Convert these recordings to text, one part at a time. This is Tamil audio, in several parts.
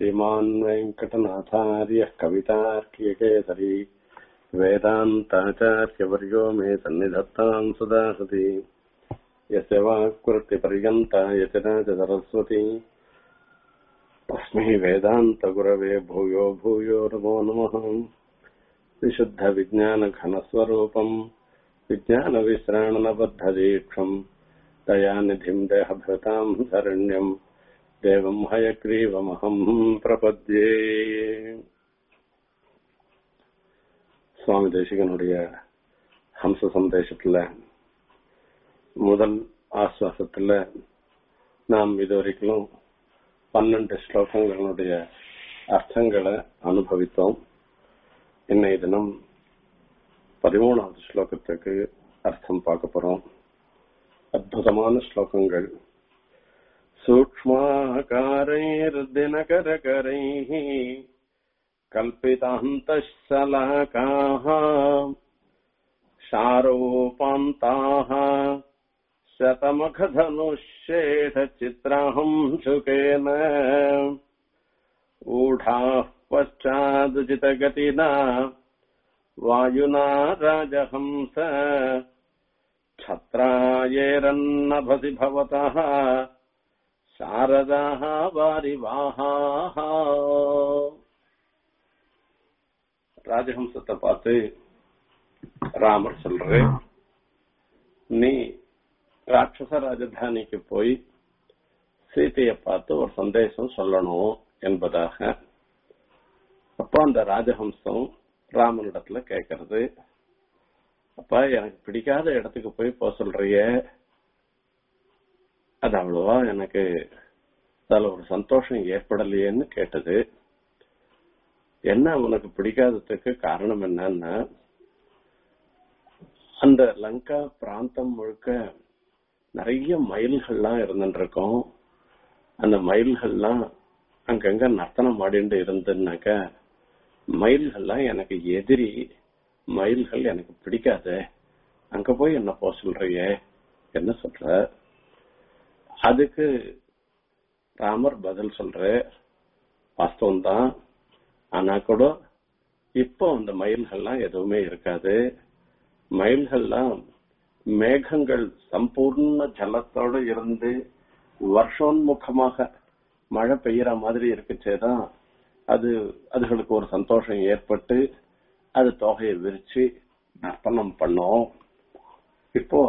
श्रीमान् वेङ्कटनाथार्यः कवितार्कियकेसरी वेदान्ताचार्यवर्यो मे सन्निधत्ताम् सदा सति यस्य वाक्कृत्यपर्यन्ता यचना च सरस्वती तस्मै वेदान्तगुरवे भूयो भूयो नमो नमः विशुद्धविज्ञानघनस्वरूपम् विज्ञानविश्राणनबद्धदीक्षम् दयानिधिम् देहभृताम् शरण्यम् தேவம் ஹயக்ரீவமகம் பிரபத்யே சுவாமி தேசிகனுடைய ஹம்ச சந்தேசத்துல முதல் ஆஸ்வாசத்துல நாம் இதுவரைக்கும் பன்னெண்டு ஸ்லோகங்களுடைய அர்த்தங்களை அனுபவித்தோம் இன்னைய தினம் பதிமூணாவது ஸ்லோகத்துக்கு அர்த்தம் பார்க்க போறோம் அற்புதமான ஸ்லோகங்கள் सूक्ष्माकारैर्दिनकरकरैः कल्पितान्तः शलाकाः शारोपान्ताः शतमखधनुशेषचित्राहंशुकेन ऊढाः पश्चादुचितगतिना वायुना राजहंस छत्रायेरन्नभसि भवतः சாரதாக வாரிவாக ராஜஹம்சத்தை பார்த்து ராமர் சொல்ற நீ ராட்சச ராஜதானிக்கு போய் சீதையை பார்த்து ஒரு சந்தேசம் சொல்லணும் என்பதாக அப்ப அந்த ராஜஹம்சம் ராமனிடத்துல கேட்கறது அப்ப எனக்கு பிடிக்காத இடத்துக்கு போய் போக சொல்றிய அது அவ்வளவா எனக்கு அதுல ஒரு சந்தோஷம் ஏற்படலையேன்னு கேட்டது என்ன உனக்கு பிடிக்காததுக்கு காரணம் என்னன்னா அந்த லங்கா பிராந்தம் முழுக்க நிறைய மயில்கள்லாம் இருந்துருக்கும் அந்த மயில்கள்லாம் அங்கங்க நர்த்தனம் ஆடிட்டு இருந்துன்னாக்க மயில்கள்லாம் எனக்கு எதிரி மயில்கள் எனக்கு பிடிக்காது அங்க போய் என்ன போக சொல்றிய என்ன சொல்ற அதுக்கு ராமர் பதில் சொல்ற வாஸ்தவம் தான் ஆனா கூட இப்போ அந்த மயில்கள்லாம் எதுவுமே இருக்காது மயில்கள்லாம் மேகங்கள் சம்பூர்ண ஜலத்தோட இருந்து வருஷோன்முகமாக மழை பெய்யற மாதிரி இருக்குச்சேதான் அது அதுகளுக்கு ஒரு சந்தோஷம் ஏற்பட்டு அது தொகையை விரிச்சு நர்த்தனம் பண்ணோம் இப்போ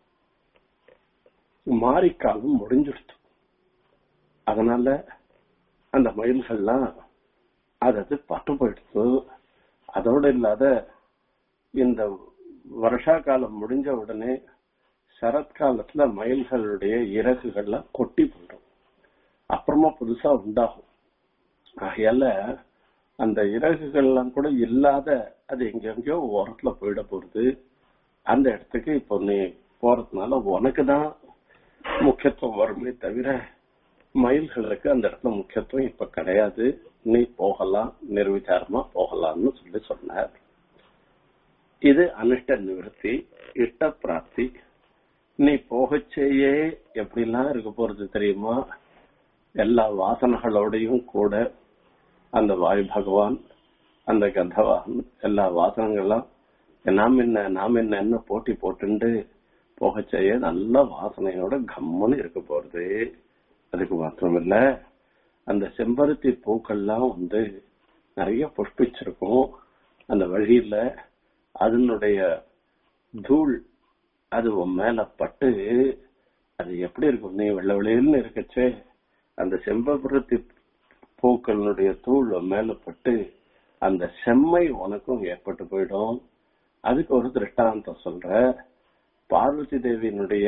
மாரிக்காலம் முடிஞ்சிடுச்சு அதனால அந்த மயில்கள்லாம் அது பட்டு போயிடுச்சு அதோட இல்லாத இந்த வருஷா காலம் முடிஞ்ச உடனே சரத்காலத்துல மயில்களுடைய இறகுகள்லாம் கொட்டி போயிடும் அப்புறமா புதுசா உண்டாகும் ஆகையால அந்த இறகுகள்லாம் கூட இல்லாத அது எங்கெங்கயோ ஓரத்துல போயிட போறது அந்த இடத்துக்கு இப்போ நீ போறதுனால உனக்கு தான் முக்கியத்துவம் வருமே தவிர மயில்களுக்கு அந்த இடத்துல முக்கியத்துவம் இப்ப கிடையாது நீ போகலாம் நிர்விச்சாரமா போகலாம்னு சொல்லி சொன்னார் இது அனிஷ்ட நிவர்த்தி இஷ்ட பிராப்தி நீ போகச்சேயே எப்படிலாம் இருக்க போறது தெரியுமா எல்லா வாசனைகளோடையும் கூட அந்த வாயு பகவான் அந்த கந்தவான் எல்லா வாசனங்களும் நாம் என்ன நாம் என்ன போட்டி போட்டுண்டு போக செய்ய நல்ல வாசனையோட கம்முன்னு இருக்க போறது அதுக்கு மாத்திரம் இல்ல அந்த செம்பருத்தி பூக்கள்லாம் வந்து நிறைய புஷ்பிச்சிருக்கும் அந்த வழியில அதனுடைய தூள் அது உன் மேல பட்டு அது எப்படி இருக்கும் நீ வெள்ள வெளியில்னு இருக்கச்சே அந்த செம்பருத்தி பூக்களுடைய தூள் மேல பட்டு அந்த செம்மை உனக்கும் ஏற்பட்டு போயிடும் அதுக்கு ஒரு திருஷ்டாந்தம் சொல்ற பார்வதி தேவியினுடைய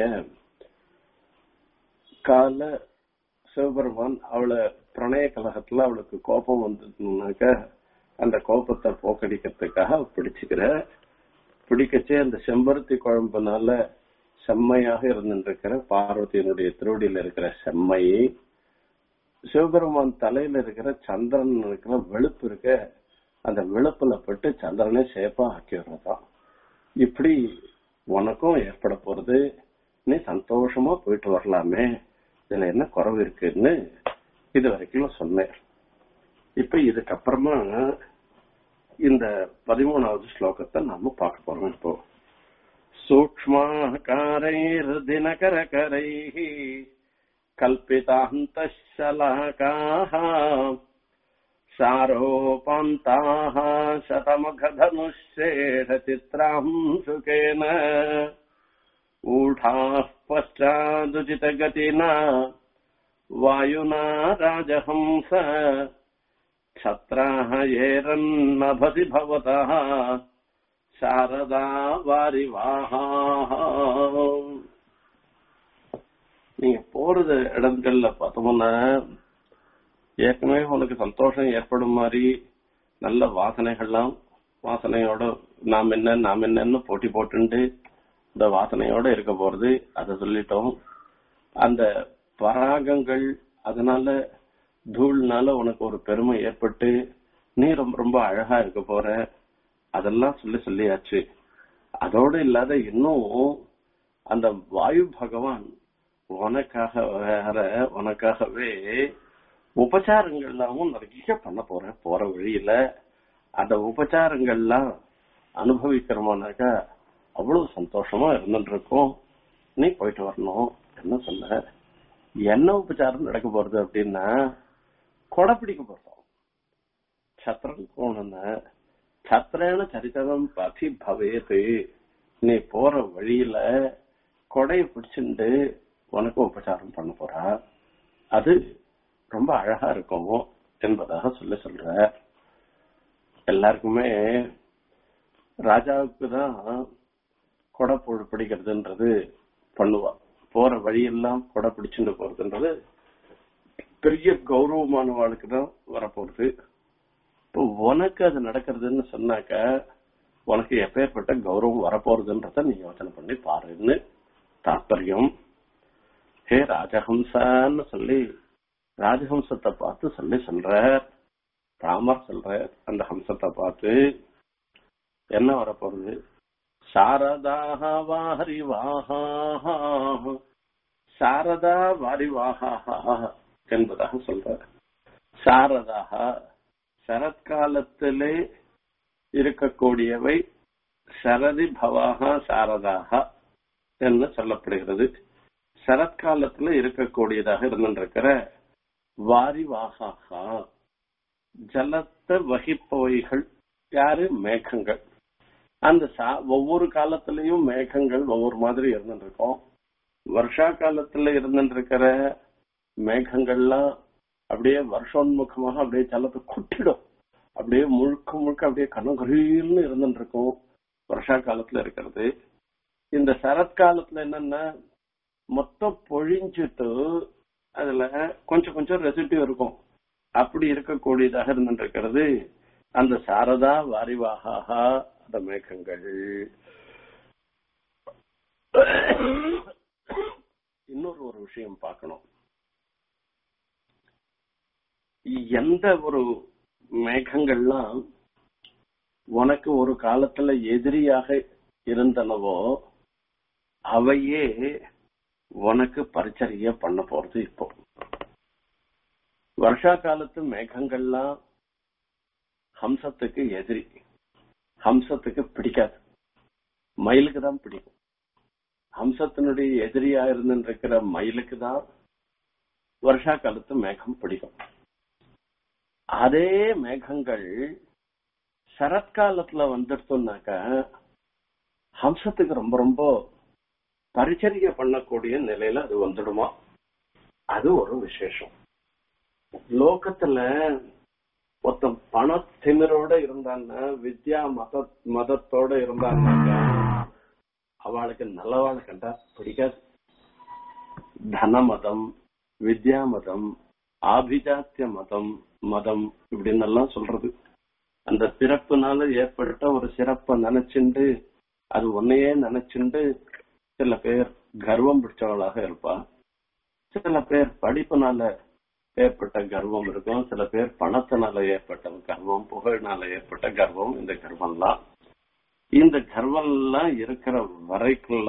கால சிவபெருமான் அவளை பிரணய கழகத்துல அவளுக்கு கோபம் வந்ததுனாக்க அந்த கோபத்தை போக்கடிக்கிறதுக்காக பிடிச்சுக்கிற பிடிக்கச்சே அந்த செம்பருத்தி குழம்புனால செம்மையாக இருந்துருக்கிற பார்வதியினுடைய திருவடியில இருக்கிற செம்மையை சிவபெருமான் தலையில இருக்கிற சந்திரன் இருக்கிற வெளுப்பு இருக்க அந்த வெளுப்புல பட்டு சந்திரனே சேப்பா ஆக்கி விடுறதான் இப்படி உனக்கும் ஏற்பட போறது நீ சந்தோஷமா போயிட்டு வரலாமே இதுல என்ன குறவு இருக்குன்னு இது வரைக்கும் சொன்னேன் இப்ப இதுக்கப்புறமா இந்த பதிமூணாவது ஸ்லோகத்தை நாம பார்க்க போறோம் இப்போ सूक्ष्माकाరైर्दिनकरकरैः कल्पितान्तःशलाकाः सारोपान्ताः शतमखधनुष्येढचित्रांशुकेन ऊढाः पश्चादुचितगतिना वायुना राजहंस छत्राः येरन्नभसि भवतः சாரதா வாரிவாஹா நீங்க போறது இடங்கள்ல பார்த்தோம்னா ஏற்கனவே உனக்கு சந்தோஷம் ஏற்படும் மாதிரி நல்ல வாசனைகள்லாம் வாசனையோட நாம் என்ன நாம் என்னன்னு போட்டி போட்டுண்டு இந்த வாசனையோட இருக்க போறது அதை சொல்லிட்டோம் அந்த பராகங்கள் அதனால தூள்னால உனக்கு ஒரு பெருமை ஏற்பட்டு நீ ரொம்ப ரொம்ப அழகா இருக்க போற அதெல்லாம் சொல்லி சொல்லியாச்சு அதோட இல்லாத இன்னும் அந்த வாயு பகவான் உனக்காக வேற உனக்காகவே உபச்சாரங்கள்லாமும் நிறைய பண்ண போறேன் போற வழியில அந்த உபச்சாரங்கள்லாம் அனுபவிக்கிறோமானாக்கா அவ்வளவு சந்தோஷமா இருந்துட்டு இருக்கோம் நீ போயிட்டு வரணும் என்ன சொல்ல என்ன உபச்சாரம் நடக்க போறது அப்படின்னா கொடை பிடிக்க போறோம் சத்திரம் போனோம்னா சத்திரேன சரித்திரம் பதி பவேது நீ போற வழியில கொடைய பிடிச்சுண்டு உனக்கு உபச்சாரம் பண்ண போறா அது ரொம்ப அழகா இருக்கும் என்பதாக சொல்ல சொல்ற எல்லாருக்குமே ராஜாவுக்கு தான் கொடை பொழு பிடிக்கிறதுன்றது பண்ணுவா போற வழியெல்லாம் கொடை பிடிச்சுட்டு போறதுன்றது பெரிய கௌரவமானவாளுக்கு தான் வரப்போறது இப்போ உனக்கு அது நடக்கிறதுன்னு சொன்னாக்க உனக்கு எப்பேற்பட்ட கௌரவம் வரப்போறதுன்றத நீ யோசனை பண்ணி பாருன்னு தாற்பயம் ஹே ராஜஹம்சான்னு சொல்லி ராஜஹம்சத்தை பார்த்து சொல்லி சொல்ற ராமர் சொல்ற அந்த ஹம்சத்தை பார்த்து என்ன வரப்போறது சாரதாக வாரிவாஹா சாரதா வாரிவாஹா என்பதாக சொல்ற சாரதாக சரத்காலத்திலே இருக்கக்கூடியவை சரதி பவாகா சாரதாக என்று சொல்லப்படுகிறது சரத்காலத்துல இருக்கக்கூடியதாக இருந்திருக்கிற வாரிவாகா ஜலத்தை வகிப்பவைகள் யாரு மேகங்கள் அந்த சா- ஒவ்வொரு காலத்திலையும் மேகங்கள் ஒவ்வொரு மாதிரி இருந்துட்டு இருக்கும் வருஷா காலத்துல இருந்துட்டு இருக்கிற மேகங்கள்லாம் அப்படியே வருஷோன்முகமாக அப்படியே ஜலத்தை குட்டிடும் அப்படியே முழுக்க முழுக்க அப்படியே கனகரீல்னு இருந்துட்டு இருக்கும் வருஷா காலத்துல இருக்கிறது இந்த சரத்காலத்துல என்னன்னா மொத்தம் பொழிஞ்சிட்டு அதுல கொஞ்சம் கொஞ்சம் ரெசிடிவ் இருக்கும் அப்படி இருக்கக்கூடியதாக இருந்துட்டு இருக்கிறது அந்த சாரதா வாரிவாகா அந்த மேகங்கள் இன்னொரு ஒரு விஷயம் பார்க்கணும் எந்த ஒரு மேகங்கள்லாம் உனக்கு ஒரு காலத்துல எதிரியாக இருந்தனவோ அவையே உனக்கு பரிச்சரிய பண்ண போறது இப்போ வருஷா காலத்து மேகங்கள்லாம் ஹம்சத்துக்கு எதிரி ஹம்சத்துக்கு பிடிக்காது மயிலுக்கு தான் பிடிக்கும் ஹம்சத்தினுடைய எதிரியா இருந்துருக்கிற மயிலுக்கு தான் வருஷா காலத்து மேகம் பிடிக்கும் அதே மேகங்கள் சரத்காலத்துல வந்துடுத்தோம்னாக்க ஹம்சத்துக்கு ரொம்ப ரொம்ப பரிச்சரிய பண்ணக்கூடிய நிலையில அது வந்துடுமா அது ஒரு விசேஷம் லோகத்துல ஒருத்தன் பண திமிரோட இருந்தான்னா வித்யா மத மதத்தோட இருந்தான்னாக்க அவளுக்கு நல்லவாளை கண்டா பிடிக்காது தன மதம் வித்யா மதம் ஆபிஜாத்திய மதம் மதம் இப்படின்னு எல்லாம் சொல்றது அந்த பிறப்புனால ஏற்பட்ட ஒரு சிறப்பை நினைச்சுண்டு அது உன்னையே நினைச்சுண்டு சில பேர் கர்வம் பிடிச்சவளாக இருப்பா சில பேர் படிப்புனால ஏற்பட்ட கர்வம் இருக்கும் சில பேர் பணத்தினால ஏற்பட்ட கர்வம் புகழ்னால ஏற்பட்ட கர்வம் இந்த கர்வம்லாம் இந்த கர்வம் எல்லாம் இருக்கிற வரைக்கும்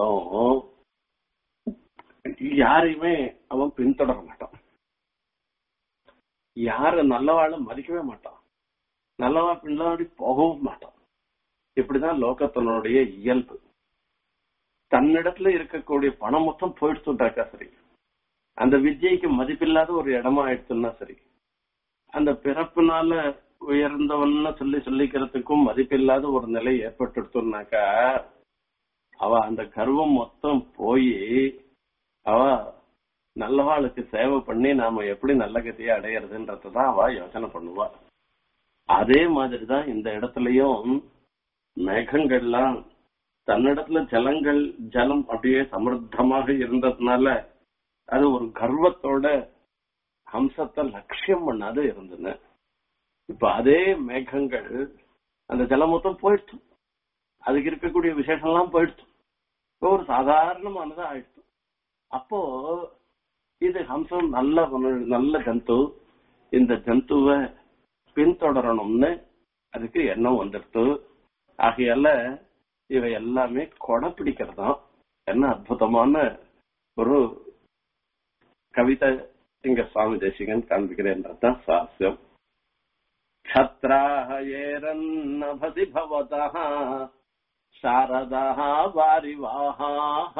யாரையுமே அவன் பின்தொடர மாட்டான் யார நல்லவாழ மதிக்கவே மாட்டான் நல்லவா பின்னாடி போகவும் மாட்டான் இப்படிதான் லோகத்தினுடைய இயல்பு தன்னிடத்துல இருக்கக்கூடிய பணம் மொத்தம் போயிடுச்சுட்டாக்கா சரி அந்த வித்யைக்கு மதிப்பில்லாத ஒரு இடமா ஆயிடுச்சுன்னா சரி அந்த பிறப்புனால உயர்ந்தவன்னு சொல்லி சொல்லிக்கிறதுக்கும் மதிப்பில்லாத ஒரு நிலை ஏற்பட்டுடுச்சுனாக்கா அவ அந்த கர்வம் மொத்தம் போய் அவ நல்லவாளுக்கு சேவை பண்ணி நாம எப்படி நல்ல கதியை அடையிறதுன்றதான் அவ யோசனை பண்ணுவா அதே மாதிரிதான் இந்த இடத்துலயும் மேகங்கள்லாம் தன்னிடத்துல ஜலங்கள் ஜலம் அப்படியே சமர்த்தமாக இருந்ததுனால அது ஒரு கர்வத்தோட ஹம்சத்தை லட்சியம் பண்ணாது இருந்தன இப்ப அதே மேகங்கள் அந்த ஜலம் மொத்தம் போயிடுச்சு அதுக்கு இருக்கக்கூடிய விசேஷம் எல்லாம் போயிடுச்சு இப்போ ஒரு சாதாரணமானதா ஆயிடுச்சு அப்போ இது ஹம்சம் நல்ல ஒரு- நல்ல ஜந்து இந்த ஜந்துவை பின்தொடரணும்னு அதுக்கு எண்ணம் வந்துடுத்து ஆகையால இவை எல்லாமே கொடை பிடிக்கிறதாம் என்ன அற்புதமான ஒரு கவிதை இங்க சுவாமி தேசிகன் காண்பிக்கிறேன்றதுதான் சாஸ்யம் छत्राः येरन्नभसि भवतः शारदाः वारिवाहाः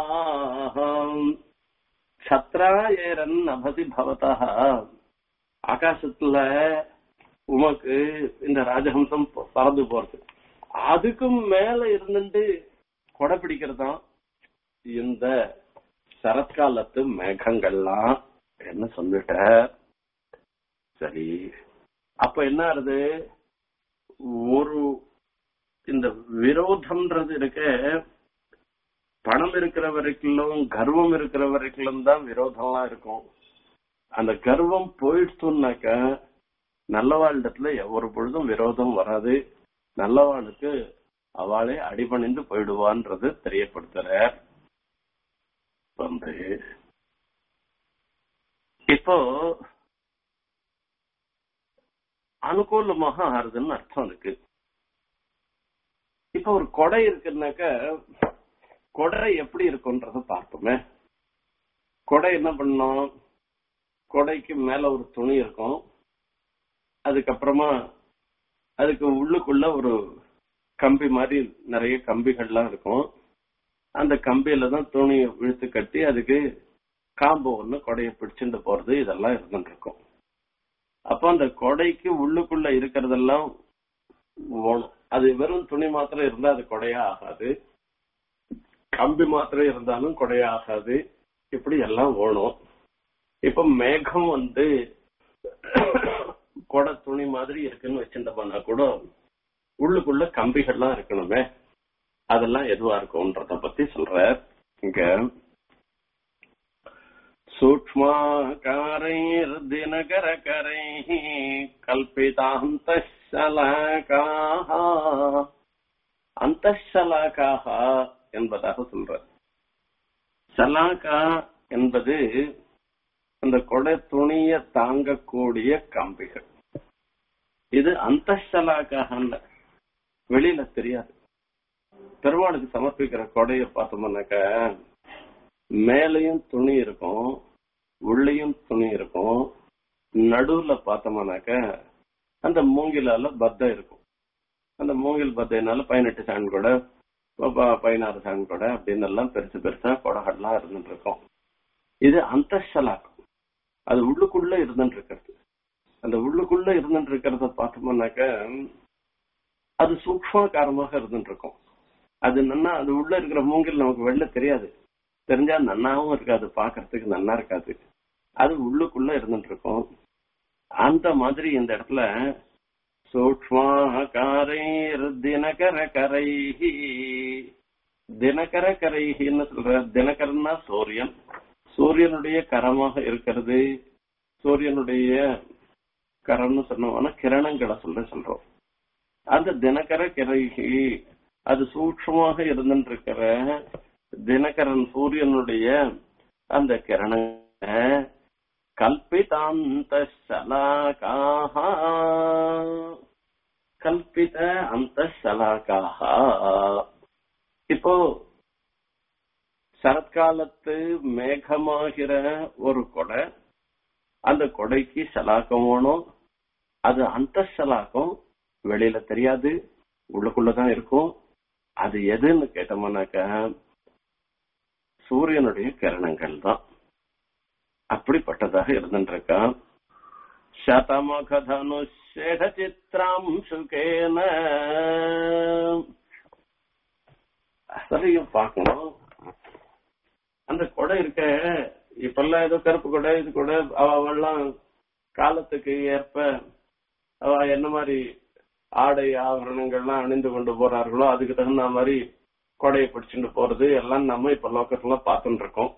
छत्रा ஏரன்னபசி பவதः ஆகாசத்துல உமக்கு இந்த ராஜஹம்சம் பறந்து போறது அதுக்கும் மேல இருந்துட்டு கொடை பிடிக்கிறதாம் இந்த சரத்காலத்து மேகங்கள்லாம் என்ன சொல்லிட்ட சரி அப்ப என்ன ஆறுது ஒரு இந்த விரோதம்ன்றது இருக்க பணம் இருக்கிற வரைக்கும் கர்வம் இருக்கிற வரைக்கும் தான் விரோதம்லாம் இருக்கும் அந்த கர்வம் போயிடுச்சுன்னாக்க நல்லவாழ்டத்துல ஒரு பொழுதும் விரோதம் வராது நல்லவாளுக்கு அவளே அடிபணிந்து போயிடுவான்றது தெரியப்படுத்துற வந்து இப்போ அனுகூலமாக ஆறுதுன்னு அர்த்தம் இருக்கு இப்ப ஒரு கொடை இருக்குன்னாக்க கொடை எப்படி இருக்கும்ன்றத பார்ப்போமே கொடை என்ன பண்ணோம் கொடைக்கு மேல ஒரு துணி இருக்கும் அதுக்கப்புறமா அதுக்கு உள்ளுக்குள்ள ஒரு கம்பி மாதிரி நிறைய கம்பிகள்லாம் இருக்கும் அந்த கம்பியில தான் துணி இழுத்து கட்டி அதுக்கு காம்பு ஒண்ணு கொடையை பிடிச்சிட்டு போறது இதெல்லாம் இருந்துட்டு இருக்கும் அப்போ அந்த கொடைக்கு உள்ளுக்குள்ள இருக்கிறதெல்லாம் ஓணும் அது வெறும் துணி மாத்திரம் இருந்தா அது கொடையா ஆகாது கம்பி மாத்திரம் இருந்தாலும் கொடையா ஆகாது இப்படி எல்லாம் ஓணும் இப்ப மேகம் வந்து கொடை துணி மாதிரி இருக்குன்னு வச்சிருந்தோம்னா கூட உள்ளுக்குள்ள கம்பிகள்லாம் இருக்கணுமே அதெல்லாம் எதுவா இருக்கும்ன்றத பத்தி சொல்ற இங்க सूक्ष्माकारैर्दिनकरकरैः கல்பிதாந்தலாக்காக அந்தலாக்காக என்பதாக சொல்ற சலாக்கா என்பது அந்த கொடை துணிய தாங்கக்கூடிய கம்பிகள் இது அந்தலாக்காக வெளியில தெரியாது பெருமாளுக்கு சமர்ப்பிக்கிற கொடையை பார்த்தோம்னாக்க மேலையும் துணி இருக்கும் உள்ளேயும் துணி இருக்கும் நடுவுல பார்த்தோம்னாக்க அந்த மூங்கிலால பத்தை இருக்கும் அந்த மூங்கில் பத்தைனால பதினெட்டு சான் கூட ப- பதினாறு சான் கூட அப்படின்னு எல்லாம் பெருசு பெருசா கொடைகள்லாம் இருந்துட்டு இருக்கும் இது அந்தலாக்கம் அது உள்ளுக்குள்ள இருந்துட்டு இருக்கிறது அந்த உள்ளுக்குள்ள இருந்துட்டு இருக்கிறத பார்த்தோம்னாக்க அது சூக்ஷ்மகாரமாக இருந்துட்டு இருக்கும் அது நன்னா அது உள்ள இருக்கிற மூங்கில் நமக்கு வெளில தெரியாது தெரிஞ்சா நன்னாவும் இருக்காது பாக்குறதுக்கு நன்னா இருக்காது அது உள்ளுக்குள்ள இருந்துட்டு இருக்கும் அந்த மாதிரி இந்த இடத்துல சூக்மாகாரைர் தினகர கரைஹி தினகர கரைஹின்னு சொல்ற தினகரன்னா சூரியன் சூரியனுடைய கரமாக இருக்கிறது சூரியனுடைய கரம்னு சொன்னோம்னா கிரணங்களை சொல்ல சொல்றோம் அந்த தினகர கிரைகி அது சூக்ஷமாக இருந்துட்டு இருக்கிற தினகரன் சூரியனுடைய அந்த கிரண கல்பிதாந்த சலாகாக கல்பித அந்த சலாகாக இப்போ சரத்காலத்து மேகமாகிற ஒரு கொடை அந்த கொடைக்கு சலாக்கம் வேணும் அது அந்த சலாக்கம் வெளியில தெரியாது உள்ளுக்குள்ளதான் இருக்கும் அது எதுன்னு கேட்டோம்னாக்க சூரியனுடைய கிரணங்கள் தான் அப்படிப்பட்டதாக இருந்துருக்கான் சதமுகதனு சேட சித்திரம் சுகேன சரியும் பார்க்கணும் அந்த கொடை இருக்க இப்பெல்லாம் ஏதோ கருப்பு கொடை இது கொடை அவெல்லாம் காலத்துக்கு ஏற்ப அவ என்ன மாதிரி ஆடை ஆபரணங்கள்லாம் அணிந்து கொண்டு போறார்களோ அதுக்கு தகுந்த மாதிரி கொடையை பிடிச்சிட்டு போறது எல்லாம் நம்ம இப்ப லோக்கத்துல பார்த்துட்டு இருக்கோம்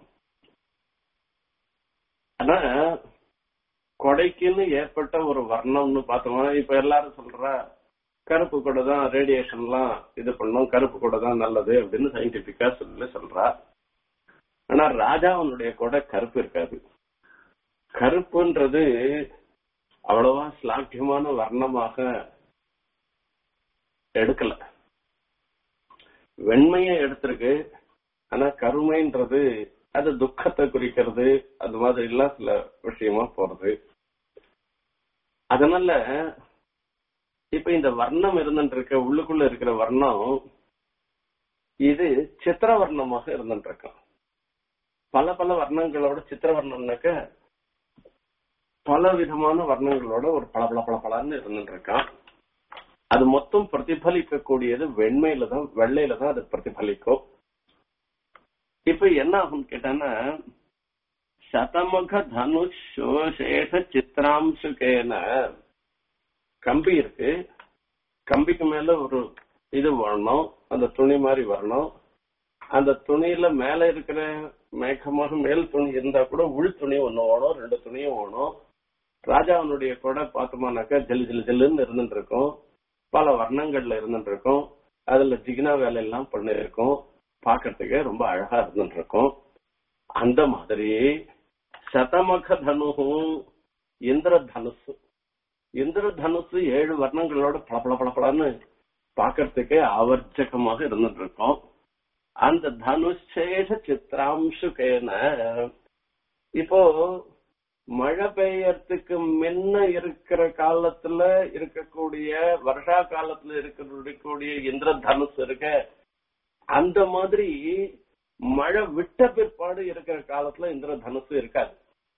ஆனா கொடைக்குன்னு ஏற்பட்ட ஒரு வர்ணம்னு பார்த்தோம்னா இப்ப எல்லாரும் சொல்றா கருப்பு கொடை தான் ரேடியேஷன்லாம் இது பண்ணும் கருப்பு கொடை தான் நல்லது அப்படின்னு சயின்டிபிக்கா சொல்லி சொல்றா ஆனா ராஜாவனுடைய கொடை கருப்பு இருக்காது கருப்புன்றது அவ்வளவா ஸ்லாக்கியமான வர்ணமாக எடுக்கல வெண்மையை எடுத்திருக்கு ஆனா கருமைன்றது அது துக்கத்தை குறிக்கிறது அது மாதிரி எல்லாம் சில விஷயமா போறது அதனால இப்ப இந்த வர்ணம் இருந்துட்டு இருக்க உள்ளுக்குள்ள இருக்கிற வர்ணம் இது சித்திர வர்ணமாக இருந்துட்டு இருக்கும் பல பல வர்ணங்களோட சித்திர வர்ணம்னாக்க பல விதமான வர்ணங்களோட ஒரு பல பல பல பலன்னு இருந்துட்டு இருக்கான் அது மொத்தம் பிரதிபலிக்க கூடியது வெண்மையில தான் வெள்ளையில தான் அது பிரதிபலிக்கும் இப்ப என்ன ஆகும் கேட்டான்னா சதமுக தனுஷேஷ சித்திராம்சுகேன கம்பி இருக்கு கம்பிக்கு மேல ஒரு இது வரணும் அந்த துணி மாதிரி வரணும் அந்த துணியில மேல இருக்கிற மேகமாக மேல் துணி இருந்தா கூட உள் துணி ஒண்ணு வேணும் ரெண்டு துணியும் வேணும் ராஜாவனுடைய கொடை பார்த்தோம்னாக்கா ஜெல்லு ஜெல்லு ஜெல்லுன்னு இருந்துட்டு இருக்கும் பல வர்ணங்கள்ல இருந்துட்டு இருக்கும் அதுல ஜிகினா வேலையெல்லாம் பண்ணிருக்கும் பாக்கிறதுக்கு ரொம்ப அழகா இருந்துட்டு இருக்கும் அந்த மாதிரி சதமக தனுகும் இந்திர தனுசு இந்திர தனுசு ஏழு வர்ணங்களோட பளபள பளபளன்னு பாக்கிறதுக்கே ஆவர்ஜகமாக இருந்துட்டு இருக்கும் அந்த தனுஷேஷ சித்திராம்சுகேன இப்போ மழை பெய்யறதுக்கு முன்ன இருக்கிற காலத்துல இருக்கக்கூடிய வருஷா காலத்துல இருக்கக்கூடிய இந்திர தனுசு இருக்க அந்த மாதிரி மழை விட்ட பிற்பாடு இருக்கிற காலத்துல இந்திர தனுசு இருக்காது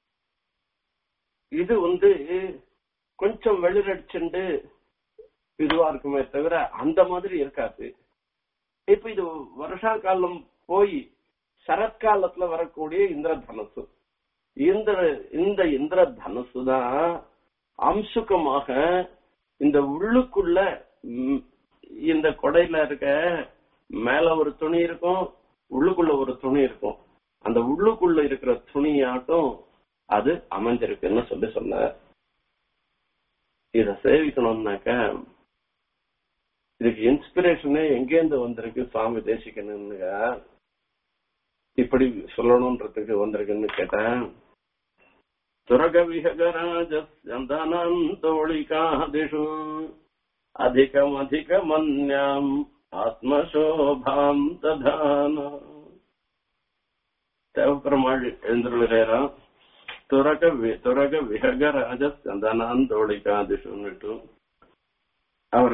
இது வந்து கொஞ்சம் வெளிரடிச்சுண்டு இதுவா இருக்குமே தவிர அந்த மாதிரி இருக்காது இப்ப இது வருஷா காலம் போய் சரத்காலத்துல வரக்கூடிய இந்திர தனுசு இந்த இந்த இந்திர தனுசு தான் அம்சுக்கமாக இந்த உள்ளுக்குள்ள ம், இந்த கொடையில இருக்க மேல ஒரு துணி இருக்கும் உள்ளுக்குள்ள ஒரு துணி இருக்கும் அந்த உள்ளுக்குள்ள இருக்கிற துணியாட்டும் அது அமைஞ்சிருக்குன்னு சொல்லி சொன்ன இத சேவிக்கணும்னாக்க இதுக்கு இன்ஸ்பிரேஷனே எங்கேருந்து வந்திருக்கு சுவாமி தேசிக்கணும்னுங்க இப்படி சொல்லணும்ன்றதுக்கு வந்திருக்குன்னு கேட்டேன் துரக விஹகராஜந்தோளிகாதிஷு அதிகம் அதிகமன்யாம் ஆத்மசோபாம் ததான தேவப்பெருமாள் எழுந்துள்ளாராம் துரக வி- துரக விஹகராஜ சந்தனாந்தோளிகாதிஷுன்னுட்டு அவர்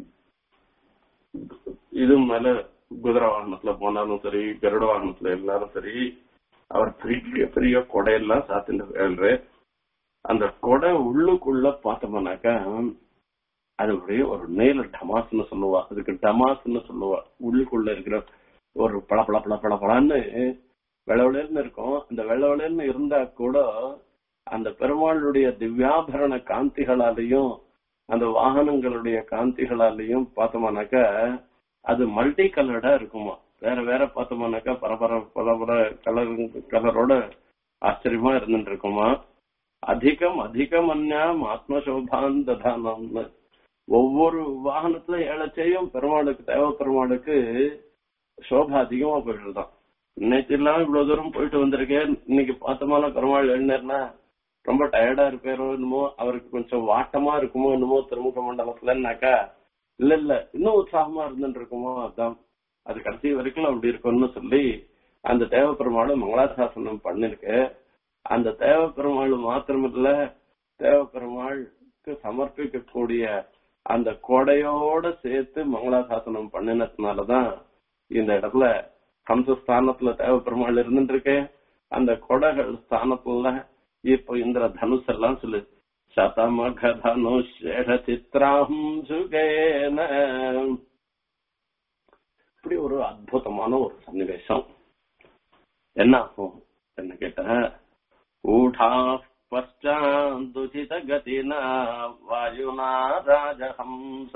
இது மேல குதிரை வாகனத்துல போனாலும் சரி கருட வாகனத்துல எல்லாரும் சரி அவர் பெரிய பெரிய கொடையெல்லாம் சாத்திட்டு வேல்றாரு அந்த கொடை உள்ளுக்குள்ள பார்த்தோம்னாக்கா அது அப்படியே ஒரு நீல டமாஸ்னு சொல்லுவா அதுக்கு டமாஸ்னு சொல்லுவா உள்ளுக்குள்ள இருக்கிற ஒரு பள பள பள பள பளன்னு வெளவெளன்னு இருக்கும் அந்த வெளவெளன்னு இருந்தா கூட அந்த பெருமாளுடைய திவ்யாபரண காந்திகளாலையும் அந்த வாகனங்களுடைய காந்திகளாலையும் பார்த்தோம்னாக்கா அது மல்டி கலர்டா இருக்குமா வேற வேற பார்த்தோம்னாக்கா பரபர பல பல கலர் கலரோட ஆச்சரியமா இருந்துட்டு இருக்குமா அதிகம் அதிகம் அந்யாம் ஆத்மசோபான் ததானம்னு ஒவ்வொரு வாகனத்துல ஏழச்சையும் பெருமாளுக்கு தேவ பெருமாளுக்கு சோபா அதிகமா போயிடுதான் இன்னைக்கு எல்லாம் இவ்வளவு தூரம் போயிட்டு வந்திருக்கேன் இன்னைக்கு பார்த்தோம்னா பெருமாள் எழுந்தேன்னா ரொம்ப டயர்டா இருப்பாரோ என்னமோ அவருக்கு கொஞ்சம் வாட்டமா இருக்குமோ என்னமோ திருமுக மண்டலத்துலன்னாக்கா இல்ல இல்ல இன்னும் உற்சாகமா இருந்துட்டு இருக்குமோ அதான் அது கடைசி வரைக்கும் அப்படி இருக்கும்னு சொல்லி அந்த தேவ பெருமாள் மங்களாசாசனம் பண்ணிருக்கு அந்த தேவப்பெருமாள் மாத்திரமில்ல தேவப்பெருமாளுக்கு சமர்ப்பிக்கக்கூடிய அந்த கொடையோட சேர்த்து மங்களாசாசனம் பண்ணினதுனாலதான் இந்த இடத்துல கம்ச ஸ்தானத்துல தேவப்பெருமாள் இருந்துட்டு இருக்கு அந்த கொடைகள் ஸ்தானத்துல இப்ப இந்திர தனுஷ் எல்லாம் சொல்லு சதமக தனுஷ் சித்ராம் சுகேன இப்படி ஒரு அற்புதமான ஒரு சன்னிவேசம் என்ன ஆகும் என்ன கேட்ட ஊடா பశ్చాந்துచిత గతిన వాయునా రాజహంస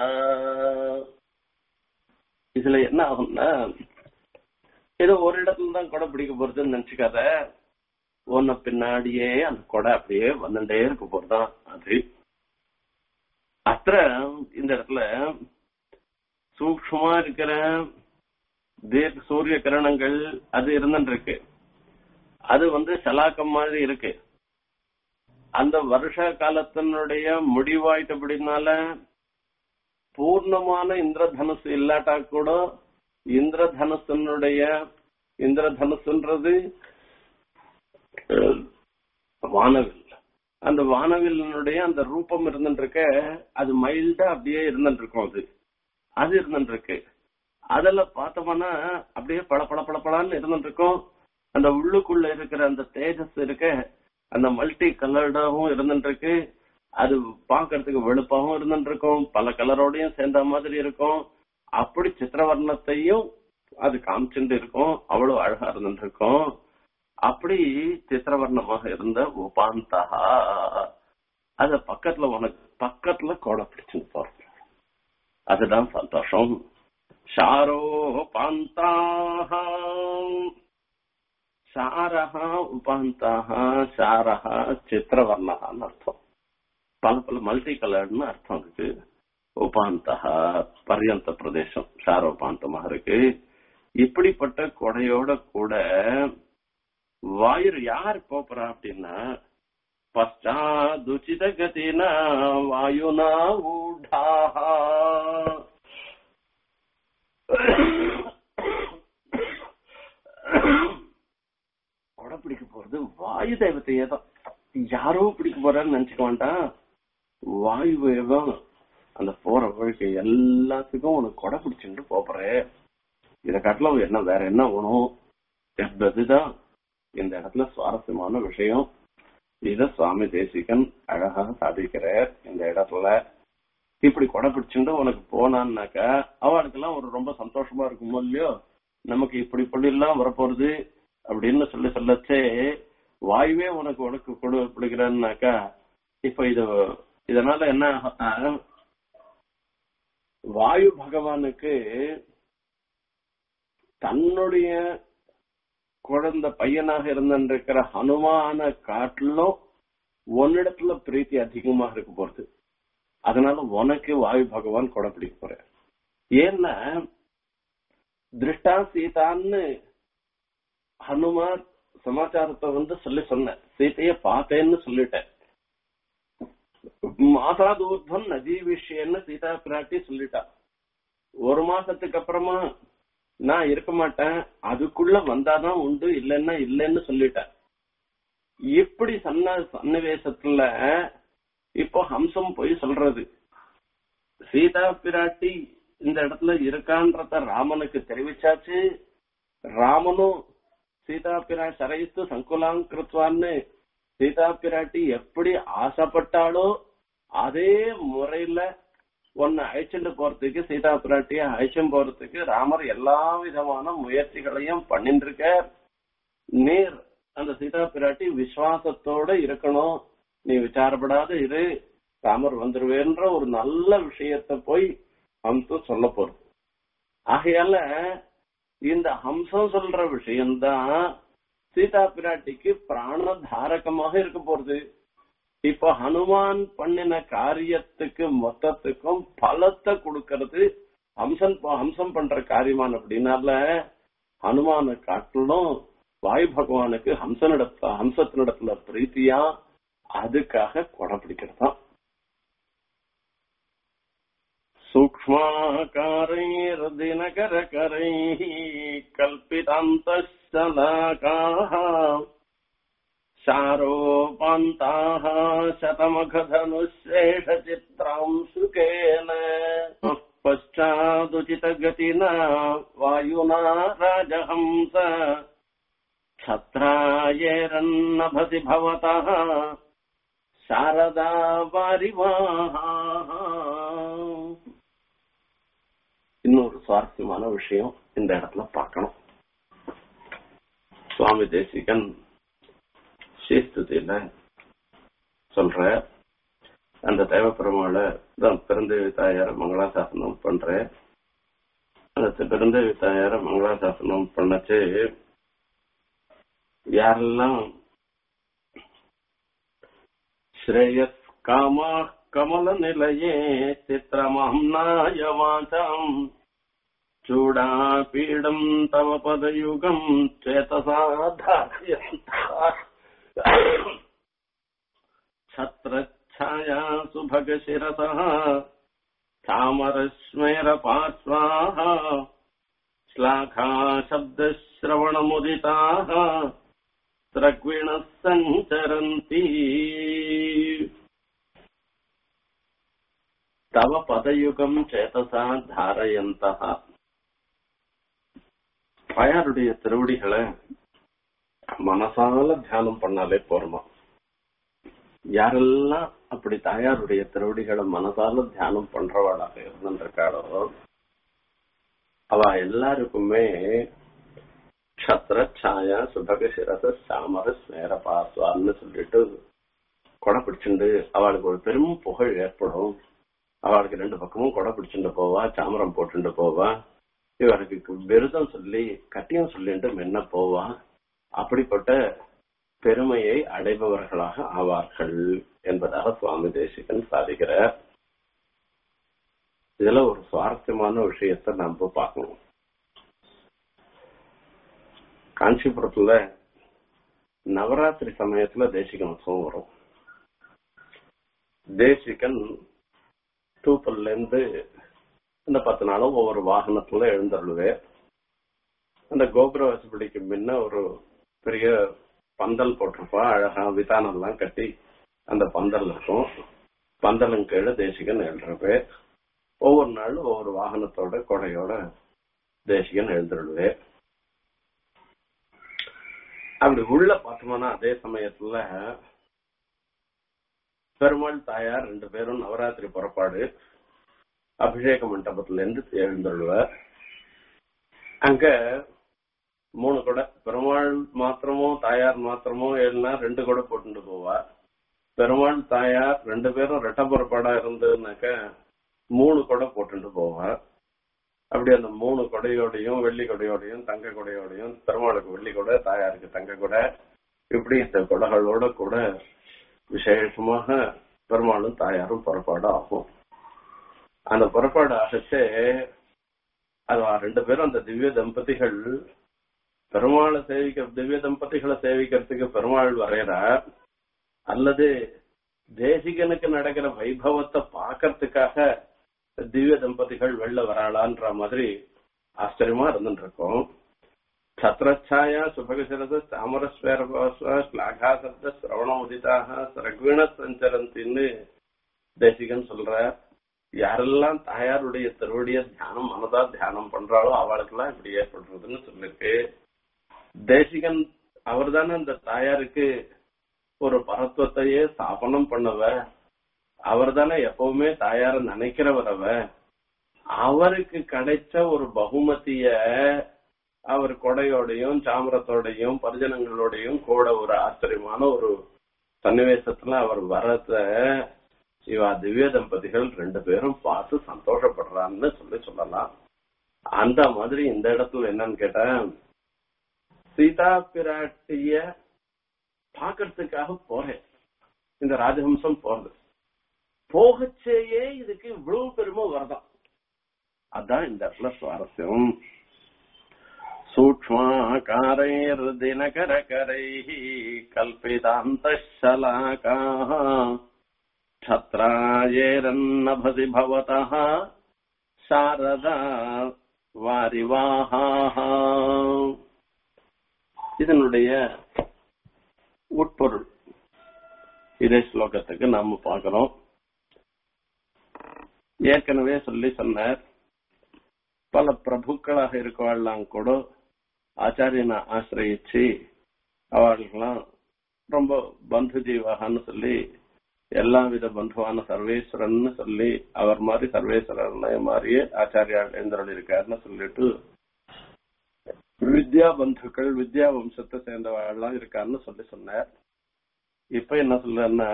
இதுல என்ன ஆகும்னா ஏதோ ஒரு இடத்துல தான் கொடை பிடிக்க போறதுன்னு நினைச்சுக்காத உன்ன பின்னாடியே அந்த கொடை அப்படியே வந்துட்டே இருக்க போறதுதான் அது அத்த இந்த இடத்துல சூக்ஷமா இருக்கிற தீர்க்க சூரிய கிரணங்கள் அது இருந்துட்டு இருக்கு அது வந்து சலாக்கம் மாதிரி இருக்கு அந்த வருஷ காலத்தினுடைய முடிவாயிட்டபடினால பூர்ணமான இந்திரதனுசு இல்லாட்டா கூட இந்திரதனுசனுடைய இந்திரதனுசுன்றது வானவில் அந்த வானவில்னுடைய அந்த ரூபம் இருந்துட்டு இருக்க அது மைல்டா அப்படியே இருந்துட்டு இருக்கும் அது அது இருந்துட்டு இருக்கு அதுல பார்த்தோம்னா அப்படியே பள பள பள பளான்னு இருந்துட்டு இருக்கும் அந்த உள்ளுக்குள்ள இருக்கிற அந்த தேஜஸ் இருக்க அந்த மல்டி கலர்டாவும் இருந்துட்டு இருக்கு அது பாக்குறதுக்கு வெளுப்பாவும் இருந்துட்டு இருக்கும் பல கலரோடையும் சேர்ந்த மாதிரி இருக்கும் அப்படி சித்திரவர்ணத்தையும் அது காமிச்சுட்டு இருக்கும் அவ்வளவு அழகா இருந்துட்டு இருக்கும் அப்படி சித்திரவர்ணமாக இருந்த உபாந்தகா அத பக்கத்துல உனக்கு பக்கத்துல கோடை பிடிச்சுன்னு போறது அதுதான் சந்தோஷம் ஷாரோபாந்தாக சாரஹா உபாந்தாக சாரஹா சித்திரவர்ணகான்னு அர்த்தம் பல பல மல்டி கலர்னு அர்த்தம் இருக்கு உபாந்தகா பரியந்த பிரதேசம் சாரோபாந்தமாக இருக்கு இப்படிப்பட்ட கொடையோட கூட வாயு யார் போறா அப்படின்னா பశ్చాదుచిత గతిన వాయునా ఊఢా கொடை பிடிக்க போறது வாயு தெய்வத்தையே தான் யாரோ பிடிக்க போறான்னு நினைச்சுக்க வேண்டாம் வாயு தெய்வம் அந்த போற வழிக்கு எல்லாத்துக்கும் உனக்கு கொடை பிடிச்சுட்டு போறேன் இதை காட்டிலும் என்ன வேற என்ன வேணும் என்பதுதான் இந்த இடத்துல சுவாரஸ்யமான விஷயம் இத சுவாமி தேசிகன் அழகாக சாதிக்கிறார் இந்த இடத்துல இப்படி கொடை பிடிச்சுட்டு உனக்கு போனான்னாக்கா அவளுக்கெல்லாம் ஒரு ரொம்ப சந்தோஷமா இருக்குமோ இல்லையோ நமக்கு இப்படி இப்படி எல்லாம் வரப்போறது அப்படின்னு சொல்லி சொல்லச்சே வாயுவே உனக்கு உனக்கு கொடு பிடிக்கிறான்னாக்கா இப்ப இது இதனால என்ன ஆகும்? வாயு பகவானுக்கு தன்னுடைய குழந்தை பையனாக இருந்திருக்கிற ஹனுமான காட்டிலும் உன்னிடத்துல பிரீத்தி அதிகமாக இருக்க போறது அதனால உனக்கு வாயு பகவான் கொடை பிடிக்க போற ஏன்னா திருஷ்டா சீதான்னு ஹனுமார் சமாச்சாரத்தை வந்து சொல்லி சொன்ன சீதைய பார்த்தேன்னு சொல்லிட்டேன் மாசா தூர்தம் நதி விஷயம்னு சீதா பிராட்டி சொல்லிட்டா ஒரு மாசத்துக்கு அப்புறமா நான் இருக்க மாட்டேன் அதுக்குள்ள வந்தாதான் உண்டு இல்லைன்னா இல்லைன்னு சொல்லிட்டேன் இப்படி சொன்ன சன்னிவேசத்துல இப்போ ஹம்சம் போய் சொல்றது சீதா பிராட்டி இந்த இடத்துல இருக்கான்றத ராமனுக்கு தெரிவிச்சாச்சு ராமனும் சீதா பிரா சரைத்து சங்குலாம் கிருத்வான்னு சீதா பிராட்டி எப்படி ஆசைப்பட்டாலோ அதே முறையில உன்னை அழைச்சிட்டு போறதுக்கு சீதா பிராட்டிய அழைச்சும் போறதுக்கு ராமர் எல்லா விதமான முயற்சிகளையும் பண்ணிட்டு இருக்க நீர் அந்த சீதா பிராட்டி விசுவாசத்தோட இருக்கணும் நீ விசாரப்படாத இரு ராமர் வந்துருவேன்ற ஒரு நல்ல விஷயத்த போய் ஹம்சம் சொல்ல போறது ஆகையால இந்த ஹம்சம் சொல்ற விஷயம்தான் சீதா பிராட்டிக்கு பிராண தாரகமாக இருக்க போறது இப்ப ஹனுமான் பண்ணின காரியத்துக்கு மொத்தத்துக்கும் பலத்தை கொடுக்கறது ஹம்சன் ஹம்சம் பண்ற காரியமான அப்படின்னால ஹனுமான காட்டிலும் வாயு பகவானுக்கு ஹம்சனிடத்துல ஹம்சத்தினிடத்துல பிரீத்தியா அதுக்காக கொடை பிடிக்கிறதாம் सूक्ष्माकारैर्दिनकरकरैः कल्पितान्तश्चलाकाः शारोपान्ताः शतमखधनुशेषचित्रांशुकेन पश्चादुचितगतिना वायुना राजहंस छत्रायेरन्नभसि भवतः शारदा वारिवाहा இன்னொரு சுவாரஸ்யமான விஷயம் இந்த இடத்துல பார்க்கணும் சுவாமி தேசிகன் ஸ்ரீஸ்துதியில சொல்ற அந்த தேவப்பெருமாளை தான் பிறந்தேவி தாயார மங்களாசாசனம் பண்ற அந்த பிறந்தேவி தாயார மங்களாசாசனம் பண்ணச்சு யாரெல்லாம் ஸ்ரேயஸ் காமா கமல நிலையே சித்திரமாம் நாயவாச்சம் चूडापीडम् तव पदयुगम् चेतसा धारयन्तः छत्रच्छाया सुभगशिरसः चामरश्मेरपार्श्वाः श्लाघा शब्दश्रवणमुदिताः त्रग्विणः सञ्चरन्ति तव पदयुगम् चेतसा धारयन्तः தாயாருடைய திருவடிகளை மனசால தியானம் பண்ணாலே போறோமா யாரெல்லாம் அப்படி தாயாருடைய திருவடிகளை மனசால தியானம் பண்றவாளாக இருந்திருக்காளோ அவ எல்லாருக்குமே க்ஷத்ர சாயா சுபக சிரச சாமர ஸ்நேர பாஸ்வான்னு சொல்லிட்டு கொடை பிடிச்சுண்டு அவளுக்கு ஒரு பெரும் புகழ் ஏற்படும் அவளுக்கு ரெண்டு பக்கமும் கொடை பிடிச்சுட்டு போவா சாமரம் போட்டுட்டு போவா இவருக்கு விரதம் சொல்லி கட்டியம் சொல்லிட்டு மென்ன போவா அப்படிப்பட்ட பெருமையை அடைபவர்களாக ஆவார்கள் என்பதாக சுவாமி தேசிகன் சாதிக்கிறார் இதுல ஒரு சுவாரஸ்யமான விஷயத்த நம்ம பார்க்கணும் காஞ்சிபுரத்துல நவராத்திரி சமயத்துல தேசிகன் உற்சவம் வரும் தேசிகன் தூப்பல்ல இருந்து இந்த பத்து நாளும் ஒவ்வொரு வாகனத்துல எழுந்தருளுவேன் அந்த கோபுர வசப்படிக்கு முன்ன ஒரு பெரிய பந்தல் போட்டிருப்பா அழகா விதானம்லாம் கட்டி அந்த பந்தல் இருக்கும் பந்தலும் கீழே தேசிகன் எழுறவே ஒவ்வொரு நாளும் ஒவ்வொரு வாகனத்தோட கொடையோட தேசிகன் எழுந்துருவே அப்படி உள்ள பார்த்தோம்னா அதே சமயத்துல பெருமாள் தாயார் ரெண்டு பேரும் நவராத்திரி புறப்பாடு அபிஷேக மண்டபத்துல இருந்து எழுந்துள்ளார் அங்க மூணு கொடை பெருமாள் மாத்திரமோ தாயார் மாத்திரமோ ஏழுனா ரெண்டு கொடை போட்டுட்டு போவார் பெருமாள் தாயார் ரெண்டு பேரும் ரெட்ட புறப்பாடா இருந்ததுனாக்க மூணு கொடை போட்டுட்டு போவார் அப்படி அந்த மூணு கொடையோடையும் வெள்ளி கொடையோடையும் தங்க கொடையோடையும் பெருமாளுக்கு வெள்ளி கொடை தாயாருக்கு தங்க கொடை இப்படி இந்த கொடைகளோட கூட விசேஷமாக பெருமாளும் தாயாரும் புறப்பாடு ஆகும் அந்த புறப்பாடு ஆகச்சே அது ரெண்டு பேரும் அந்த திவ்ய தம்பதிகள் பெருமாளை சேவிக்க திவ்ய தம்பதிகளை சேவிக்கிறதுக்கு பெருமாள் வரைகிறார் அல்லது தேசிகனுக்கு நடக்கிற வைபவத்தை பாக்கிறதுக்காக திவ்ய தம்பதிகள் வெளில வராளான்ற மாதிரி ஆச்சரியமா இருந்துட்டு இருக்கோம் சத்ரச்சாயா சுபகசிரத தாமரஸ்வேர ஸ்லாகா சப்த சிரவண உதிதாக சரகுண சஞ்சரந்தின்னு தேசிகன் சொல்ற யாரெல்லாம் தாயாருடைய திருவடிய தியானம் மனதா தியானம் பண்றாளோ அவளுக்கெல்லாம் இப்படி ஏற்படுறதுன்னு சொல்லிருக்கு தேசிகன் அவர் தானே அந்த தாயாருக்கு ஒரு பரத்துவத்தையே ஸ்தாபனம் பண்ணவ அவர் தானே எப்பவுமே தாயார நினைக்கிறவர் அவ அவருக்கு கிடைச்ச ஒரு பகுமதிய அவர் கொடையோடையும் சாமரத்தோடையும் பரிஜனங்களோடையும் கூட ஒரு ஆச்சரியமான ஒரு சன்னிவேசத்துல அவர் வரத இவா திவ்ய தம்பதிகள் ரெண்டு பேரும் பார்த்து சந்தோஷப்படுறான்னு சொல்லி சொல்லலாம் அந்த மாதிரி இந்த இடத்துல என்னன்னு கேட்டா சீதா பிராட்டிய பாக்கிறதுக்காக போறேன் இந்த ராஜஹம்சம் போறது போகச்சேயே இதுக்கு இவ்வளவு பெருமை வரதான் அதான் இந்த இடத்துல சுவாரஸ்யம் सूक्ष्माकारैर्दिनकरकरैः कल्पितान्तःशलाकाः छत्रायेरन्नभसि भवतः शारदा வாரிவாஹா இதனுடைய உட்பொருள் இதே ஸ்லோகத்துக்கு நாம பார்க்கிறோம் ஏற்கனவே சொல்லி சொன்னார் பல பிரபுக்களாக இருக்கவாள்லாம் கூட ஆச்சாரியனை ஆசிரியிச்சு அவர்களுக்கெல்லாம் ரொம்ப பந்து ஜீவகான்னு சொல்லி எல்லா வித பந்துவான சர்வேஸ்வரன் சொல்லி அவர் மாதிரி சர்வேஸ்வரன் மாதிரியே ஆச்சாரியா எழுந்தருள் இருக்காருன்னு சொல்லிட்டு வித்யா பந்துக்கள் வித்யா வம்சத்தை சேர்ந்தவாள்லாம் இருக்காருன்னு சொல்லி சொன்னார் இப்ப என்ன சொல்றன்னா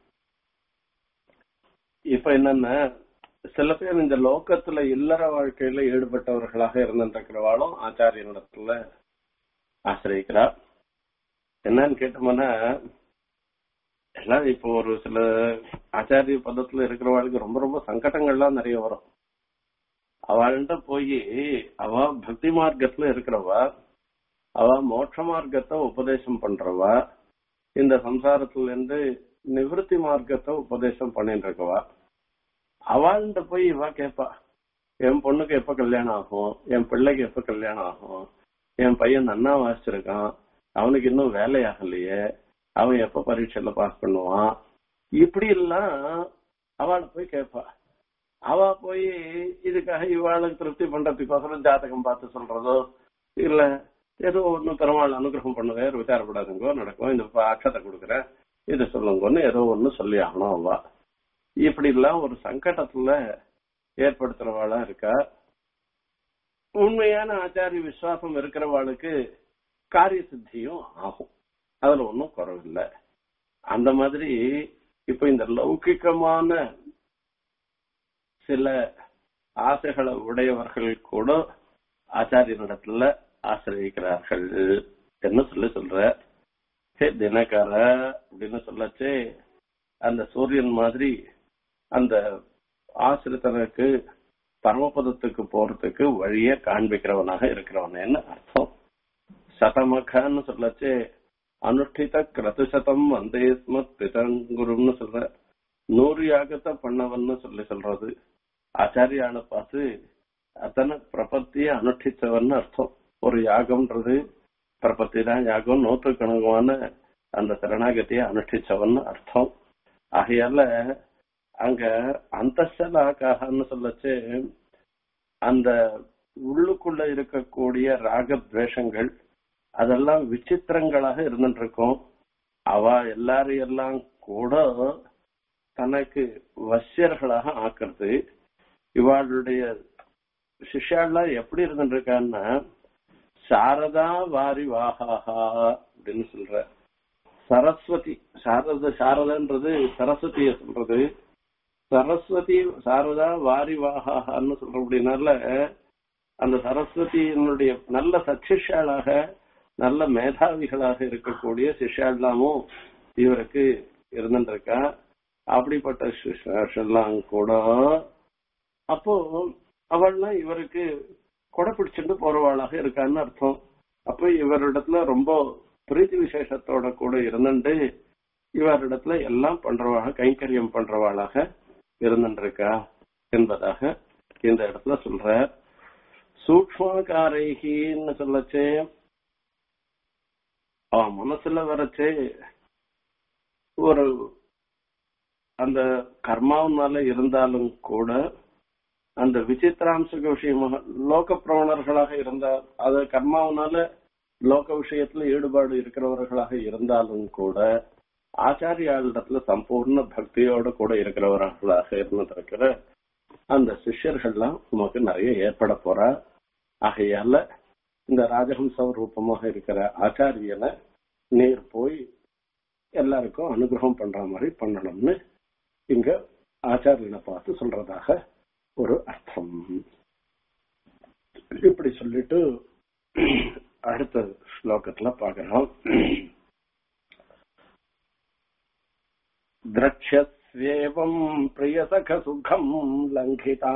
இப்ப என்னன்னா சில பேர் இந்த லோக்கத்துல இல்லற வாழ்க்கையில ஈடுபட்டவர்களாக இருந்திருக்கிறவாளும் ஆச்சாரியனிடத்துல ஆசிரியிக்கிறார் என்னன்னு கேட்டோம்னா எல்லாம் இப்போ ஒரு சில ஆச்சாரிய பதத்துல இருக்கிறவாளுக்கு ரொம்ப ரொம்ப சங்கடங்கள்லாம் நிறைய வரும் அவள்கிட்ட போய் அவ பக்தி மார்க்கத்துல இருக்கிறவா அவ மோட்ச மார்க்கத்தை உபதேசம் பண்றவா இந்த சம்சாரத்துல இருந்து நிவர்த்தி மார்க்கத்தை உபதேசம் பண்ணிட்டு இருக்கவா அவள்கிட்ட போய் இவ கேப்பா என் பொண்ணுக்கு எப்ப கல்யாணம் ஆகும் என் பிள்ளைக்கு எப்ப கல்யாணம் ஆகும் என் பையன் நன்னா வாசிச்சிருக்கான் அவனுக்கு இன்னும் வேலையாகலையே அவன் எப்ப பரீட்சையில பாஸ் பண்ணுவான் இப்படி எல்லாம் அவளை போய் கேட்பா அவ போய் இதுக்காக இவாளுக்கு திருப்தி பண்றதுக்கோசரம் ஜாதகம் பார்த்து சொல்றதோ இல்ல ஏதோ ஒன்னும் பெருமாள் அனுகிரகம் பண்ணுவே விசாரப்படாதுங்கோ நடக்கும் இந்த அக்ஷத்தை கொடுக்குறேன் இது சொல்லுங்கன்னு ஏதோ ஒண்ணு சொல்லி ஆகணும் அவ இப்படி எல்லாம் ஒரு சங்கடத்துல ஏற்படுத்துறவாளா இருக்கா உண்மையான ஆச்சாரிய விசுவாசம் இருக்கிறவாளுக்கு காரிய சித்தியும் ஆகும் அதுல ஒன்றும் குறவில்லை அந்த மாதிரி இப்ப இந்த லௌகிக்கமான சில ஆசைகளை உடையவர்கள் கூட ஆச்சாரியனிடத்துல ஆசிரியக்கிறார்கள் என்ன சொல்லி சொல்ற ஹே தினகர அப்படின்னு சொல்லச்சு அந்த சூரியன் மாதிரி அந்த ஆசிரியத்தனுக்கு பரமபதத்துக்கு போறதுக்கு வழிய காண்பிக்கிறவனாக இருக்கிறவனேன்னு அர்த்தம் சதமகான்னு சொல்லச்சு அனுஷ்டித கிரதுசதம் வந்தே ஸ்மத் பிதங்குருன்னு சொல்ற நூறு யாகத்தை பண்ணவன்னு சொல்லி சொல்றது ஆச்சாரியான பார்த்து அத்தனை பிரபத்திய அனுஷ்டிச்சவன்னு அர்த்தம் ஒரு யாகம்ன்றது பிரபத்தி தான் யாகம் நூற்றுக்கணக்கான அந்த சரணாகத்தியை அனுஷ்டிச்சவன்னு அர்த்தம் ஆகையால அங்க அந்தசலாக்காகன்னு சொல்லச்சு அந்த உள்ளுக்குள்ள இருக்கக்கூடிய ராகத்வேஷங்கள் அதெல்லாம் விசித்திரங்களாக இருந்துட்டு இருக்கும் அவ எல்லாரும் எல்லாம் கூட தனக்கு வசியர்களாக ஆக்குறது இவாளுடைய சிஷ்யாலாம் எப்படி இருந்துட்டு இருக்கான்னா சாரதா வாரி வாஹாஹா அப்படின்னு சொல்ற சரஸ்வதி சாரத சாரதன்றது சரஸ்வதிய சொல்றது சரஸ்வதி சாரதா வாரி வாஹான்னு சொல்ற அப்படின்னால அந்த சரஸ்வதியினுடைய நல்ல சச்சிஷாளாக நல்ல மேதாவிகளாக இருக்கக்கூடிய சிஷ்யாலாமும் இவருக்கு இருந்துருக்கா அப்படிப்பட்ட சிஷ்யெல்லாம் கூட அப்போ அவள்லாம் இவருக்கு கொடை பிடிச்சிட்டு போறவாளாக இருக்கான்னு அர்த்தம் அப்போ இவரிடத்துல ரொம்ப பிரீத்தி விசேஷத்தோட கூட இருந்துட்டு இவரிடத்துல எல்லாம் பண்றவாளாக கைங்கரியம் பண்றவாளாக இருந்துருக்கா என்பதாக இந்த இடத்துல சொல்ற சூக்மாக்காரைகின்னு சொல்லச்சே அவன் மனசுல வரச்சே ஒரு அந்த கர்மாவனால இருந்தாலும் கூட அந்த விசித்திராம்சக விஷயமாக லோக பிரவணர்களாக இருந்தால் அது கர்மாவனால லோக விஷயத்துல ஈடுபாடு இருக்கிறவர்களாக இருந்தாலும் கூட ஆச்சாரியாளிடத்துல சம்பூர்ண பக்தியோட கூட இருக்கிறவர்களாக இருந்திருக்கிற அந்த சிஷ்யர்கள்லாம் உமக்கு நிறைய ஏற்பட போறா ஆகையால இந்த ராஜஹம்ச ரூபமாக இருக்கிற ஆச்சாரியனை நேர் போய் எல்லாருக்கும் அனுகிரகம் பண்ற மாதிரி பண்ணணும்னு இங்க ஆச்சாரியனை பார்த்து சொல்றதாக ஒரு அர்த்தம் இப்படி சொல்லிட்டு அடுத்த ஸ்லோகத்துல பாக்கிறோம் திரட்சஸ்வேவம் பிரியசக சுகம் லங்கிதா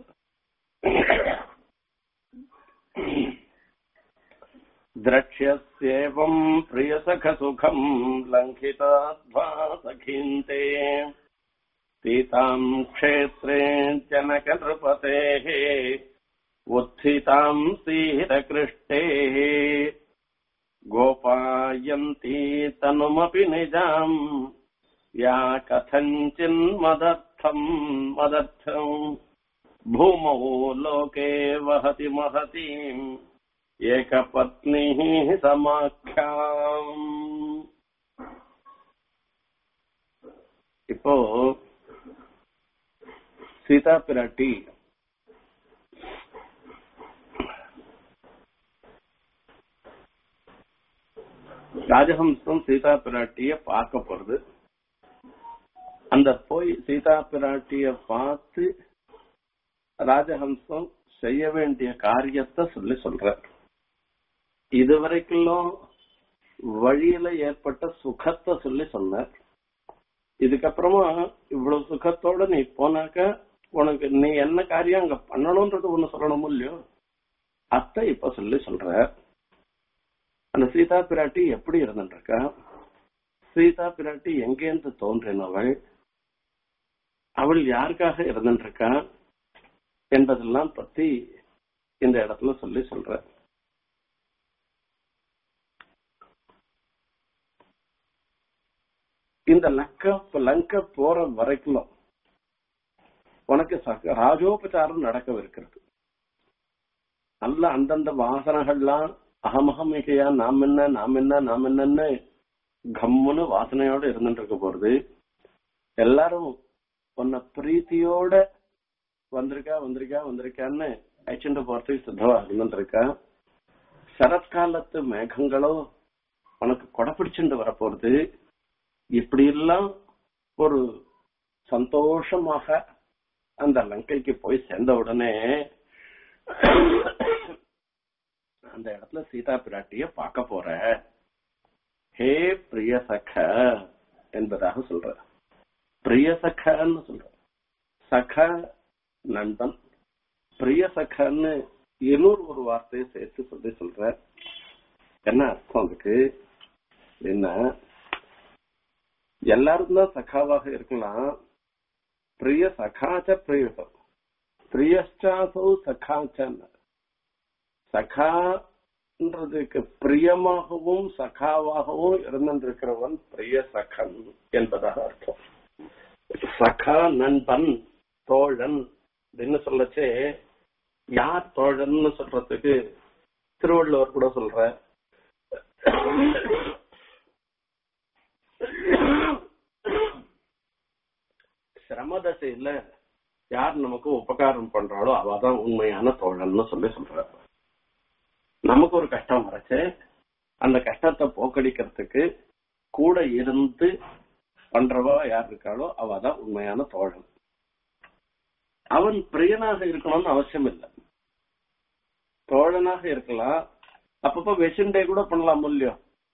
द्रक्ष्यस्येवम् प्रियसखसुखम् लङ्घिताध्वा सखीन्ते सीताम् क्षेत्रे जनकनृपतेः उत्थिताम् सीरकृष्टेः गोपायन्ती तनुमपि निजाम् या कथञ्चिन्मदर्थम् मदर्थम् भूमौ लोके वहति महतीम् एकपत्निः समाख्याम् இப்போ சீதா பிராட்டி ராஜஹம்சம் சீதா பிராட்டிய பார்க்க போறது அந்த போய் சீதா பிராட்டிய பார்த்து ராஜஹம்சம் செய்ய வேண்டிய காரியத்தை சொல்லி சொல்ற இதுவரைக்கும் வழியில ஏற்பட்ட சுகத்தை சொல்லி சொன்னார் இதுக்கப்புறமா இவ்வளவு சுகத்தோட நீ போனாக்க உனக்கு நீ என்ன காரியம் அங்க பண்ணணும்ன்றது ஒண்ணு சொல்லணும் இல்லையோ அத்தை இப்ப சொல்லி சொல்ற அந்த சீதா பிராட்டி எப்படி இருந்துருக்கா சீதா பிராட்டி எங்கேருந்து தோன்றினவள் அவள் யாருக்காக இருந்துருக்கா என்பதெல்லாம் பத்தி இந்த இடத்துல சொல்லி சொல்ற இந்த லங்க லங்க போற வரைக்கும் உனக்கு சக- ராஜோபச்சாரம் நடக்கவிருக்கிறது நல்ல அந்தந்த வாசனைகள்லாம் அகமகமிகையா நாம் என்ன நாம் என்ன நாம் என்னன்னு கம்முன்னு வாசனையோட இருந்துட்டு இருக்க போறது எல்லாரும் உன்னை பிரீத்தியோட வந்திருக்கா வந்திருக்கா வந்திருக்கான்னு அழைச்சிட்டு போறதுக்கு சித்தவா இருந்துட்டு இருக்கா சரத்காலத்து மேகங்களோ உனக்கு கொடை பிடிச்சுட்டு வரப்போறது இப்படி எல்லாம் ஒரு சந்தோஷமாக அந்த லங்கைக்கு போய் சேர்ந்த உடனே அந்த இடத்துல சீதா பிராட்டிய பார்க்க போற ஹே பிரிய சக என்பதாக சொல்ற பிரிய சகன்னு சொல்ற சக நண்பன் பிரிய சகன்னு இன்னொரு ஒரு வார்த்தையை சேர்த்து சொல்லி சொல்ற என்ன அர்த்தம் அதுக்கு என்ன எல்லாரும் தான் சகாவாக இருக்கலாம் பிரிய சகாச்ச பிரியம் பிரியஷ்டாசௌ சகாச்சன் சகான்றதுக்கு பிரியமாகவும் சகாவாகவும் இருந்திருக்கிறவன் பிரிய சகன் என்பதாக அர்த்தம் சகா நண்பன் தோழன் அப்படின்னு சொல்லச்சே யார் தோழன்னு சொல்றதுக்கு திருவள்ளுவர் கூட சொல்ற சிரமதசையில யார் நமக்கு உபகாரம் பண்றாளோ அவதான் உண்மையான தோழன்னு சொல்லி சொல்ற நமக்கு ஒரு கஷ்டம் வரச்சு அந்த கஷ்டத்தை போக்கடிக்கிறதுக்கு கூட இருந்து பண்றவா யார் இருக்காளோ அவதான் உண்மையான தோழன் அவன் பிரியனாக இருக்கணும்னு அவசியம் இல்லை தோழனாக இருக்கலாம் அப்பப்ப வெச்சுண்டே கூட பண்ணலாம் இல்லையோ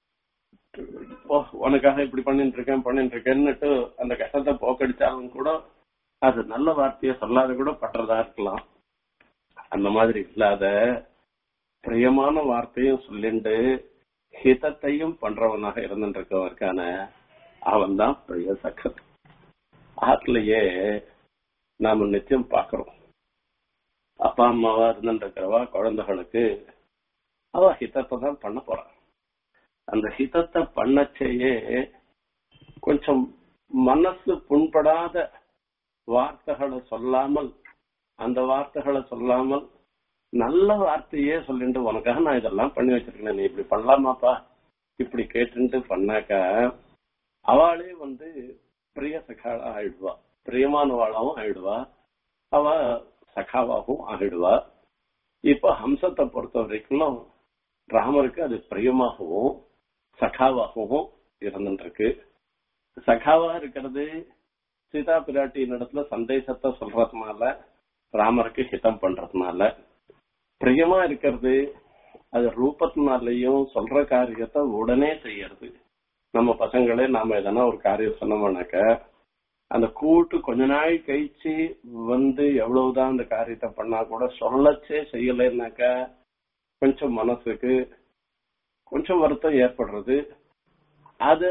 ஓ உனக்காக இப்படி பண்ணிட்டு இருக்கேன் பண்ணிட்டு இருக்கேன்னுட்டு அந்த கஷ்டத்தை போக்கடிச்சாலும் கூட அது நல்ல வார்த்தையை சொல்லாத கூட பண்றதா இருக்கலாம் அந்த மாதிரி இல்லாத பிரியமான வார்த்தையும் சொல்லிண்டு ஹிதத்தையும் பண்றவனாக இருந்துட்டு இருக்கவருக்கான அவன் தான் பிரிய சக்கர் ஆத்துலயே நாம நிச்சயம் பாக்குறோம் அப்பா அம்மாவா இருந்துட்டு இருக்கிறவா குழந்தைகளுக்கு அவ ஹிதத்தை தான் பண்ண போறான் அந்த ஹிதத்தை பண்ணச்சேயே கொஞ்சம் மனசு புண்படாத வார்த்தைகளை சொல்லாமல் அந்த வார்த்தைகளை சொல்லாமல் நல்ல வார்த்தையே சொல்லிட்டு உனக்காக நான் இதெல்லாம் பண்ணி வச்சிருக்கேன் நீ இப்படி பண்ணலாமாப்பா இப்படி கேட்டுட்டு பண்ணாக்க அவளே வந்து பிரிய சகாளா ஆயிடுவா பிரியமானவாளாவும் ஆயிடுவா அவ சகாவாகவும் ஆகிடுவா இப்ப ஹம்சத்தை பொறுத்த வரைக்கும் ராமருக்கு அது பிரியமாகவும் சகாவாகவும் இருந்துருக்கு சகாவா இருக்கிறது சீதா பிராட்டியின் இடத்துல சந்தேசத்தை சொல்றதுனால ராமருக்கு ஹிதம் பண்றதுனால பிரியமா இருக்கிறது அது ரூபத்தினாலையும் சொல்ற காரியத்தை உடனே செய்யறது நம்ம பசங்களே நாம எதனா ஒரு காரியம் சொன்னோம்னாக்க அந்த கூட்டு கொஞ்ச நாள் கழிச்சு வந்து எவ்வளவுதான் அந்த காரியத்தை பண்ணா கூட சொல்லச்சே செய்யலைன்னாக்க கொஞ்சம் மனசுக்கு கொஞ்சம் வருத்தம் ஏற்படுறது அது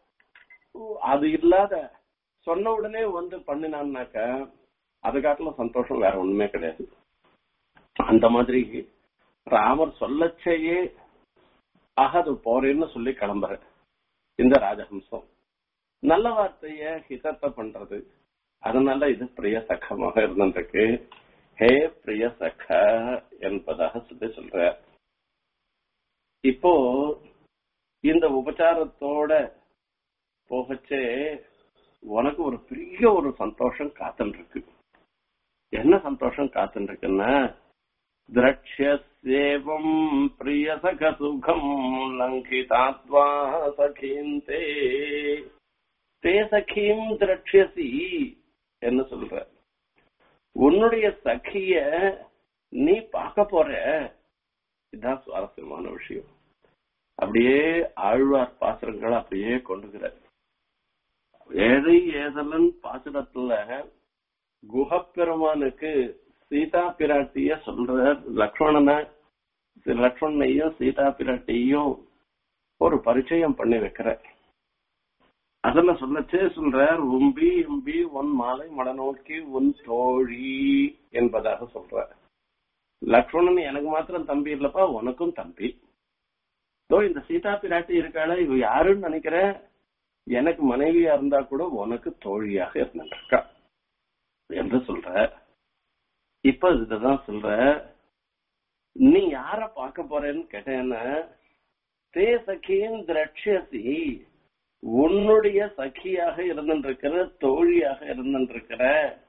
அது இல்லாத சொன்ன உடனே வந்து பண்ணினான்னாக்க அது காட்டிலும் சந்தோஷம் வேற ஒண்ணுமே கிடையாது அந்த மாதிரி ராமர் சொல்லச்சேயே ஆக அது போறேன்னு சொல்லி கிளம்புற இந்த ராஜஹம்சம் நல்ல வார்த்தைய ஹிதத்தை பண்றது அதனால இது பிரிய சக்கமாக இருந்திருக்கு ஹே பிரிய சக்க என்பதாக சொல்லி சொல்ற இப்போ இந்த உபச்சாரத்தோட போகச்சே உனக்கு ஒரு பெரிய ஒரு சந்தோஷம் காத்துன்னு இருக்கு என்ன சந்தோஷம் காத்துன்னு இருக்குன்னா திரட்சியசேவம் பிரியசக சுகம் லங்கிதாத்வா சகீந்தே தே சகீம் திரட்சியசி என்ன சொல்ற உன்னுடைய சகிய நீ பார்க்க போற இதுதான் சுவாரஸ்யமான விஷயம் அப்படியே ஆழ்வார் பாசுரங்களை அப்படியே கொண்டுகிற ஏழை ஏதலன் பாசுரத்துல குஹப்பெருமானுக்கு சீதா பிராட்டிய சொல்ற லக்ஷ்மணனை லக்ஷ்மணனையும் சீதா பிராட்டியும் ஒரு பரிச்சயம் பண்ணி வைக்கிற அதுல சொல்லச்சே சொல்றார் உம்பி உம்பி உன் மாலை மடநோக்கி உன் தோழி என்பதாக சொல்ற லக்ஷ்மணன் எனக்கு மாத்திரம் தம்பி இல்லப்பா உனக்கும் தம்பி தோ இந்த சீதா பிராட்டி இருக்காள இவ யாருன்னு நினைக்கிற எனக்கு மனைவியா இருந்தா கூட உனக்கு தோழியாக இருந்திருக்கா என்று சொல்ற இப்ப இதுதான் சொல்ற நீ யார பார்க்க போறேன்னு கேட்டேன்னா தே சகியும் திரட்சசி உன்னுடைய சகியாக இருந்திருக்கிற தோழியாக இருந்திருக்கிற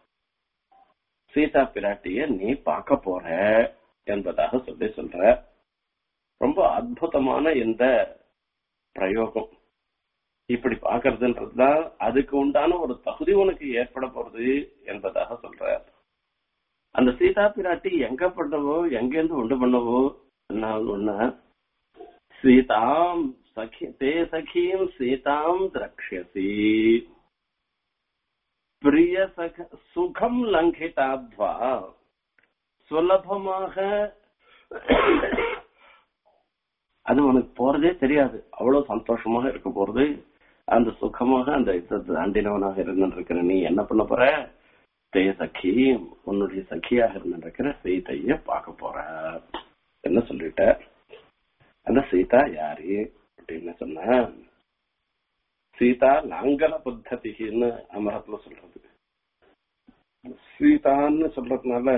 சீதா பிராட்டிய நீ பார்க்க போற என்பதாக சொல்லி சொல்ற ரொம்ப அற்புதமான இந்த பிரயோகம் இப்படி பாக்குறதுன்றதுதான் அதுக்கு உண்டான ஒரு தகுதி உனக்கு ஏற்பட போறது என்பதாக சொல்ற அந்த சீதா பிராட்டி எங்க பண்ணவோ எங்கேருந்து உண்டு பண்ணவோ ஒண்ணு சீதாம் சகி தே சகீம் சீதாம் திரக்ஷசி பிரிய சக சுகம் லங்கிதாத்வா சுலபமாக அது உனக்கு போறதே தெரியாது அவ்வளவு சந்தோஷமாக இருக்க போறது அந்த சுகமாக அந்த இதை தாண்டினவனாக இருந்திருக்கிற நீ என்ன பண்ண போற தே சகி உன்னுடைய சகியாக இருந்திருக்கிற சீதைய பார்க்க போற என்ன சொல்லிட்ட அந்த சீதா யாரு அப்படின்னு சொன்ன சீதா லாங்கல பத்ததின்னு அமரத்துல சொல்றது சீதான்னு சொல்றதுனால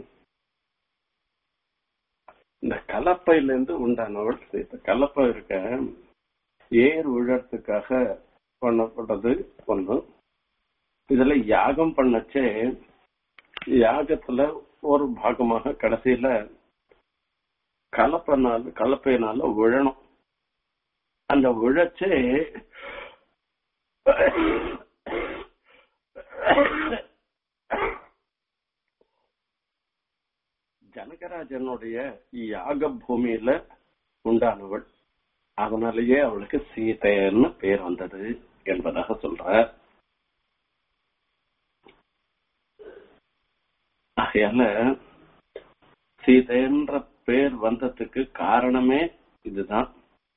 இந்த கலப்பையில இருந்து உண்டானவள் சீதா கலப்பை இருக்க ஏர் உழறதுக்காக பண்ணப்பட்டது ஒண்ணு இதுல யாகம் பண்ணச்சே யாகத்துல ஒரு பாகமாக கடைசியில கலப்பனால கலப்பையினால விழணும் அந்த விழச்சே ஜனகராஜனுடைய யாக பூமியில உண்டானவள் அதனாலேயே அவளுக்கு சீதைன்னு பேர் வந்தது என்பதாக சொல்ற ஆகையால சீதைன்ற பேர் வந்ததுக்கு காரணமே இதுதான்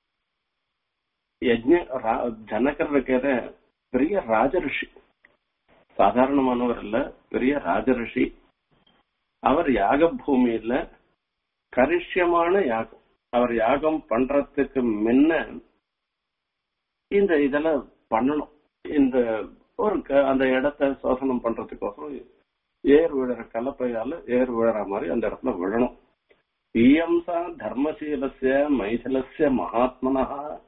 யஜ்ஞ ஜனகர் இருக்கிற பெரிய ராஜரிஷி சாதாரணமானவர் இல்ல பெரிய ராஜரிஷி அவர் யாக பூமியில கரிஷ்யமான யாகம் அவர் யாகம் பண்றதுக்கு முன்ன இந்த இதெல்லாம் பண்ணணும் இந்த ஒரு அந்த இடத்த சோசனம் பண்றதுக்கோசரம் ஏர் விழற கலப்பையால ஏர் விழற மாதிரி அந்த இடத்துல விழணும் இயம்சா தர்மசீலசிய மைதிலசிய மகாத்மனா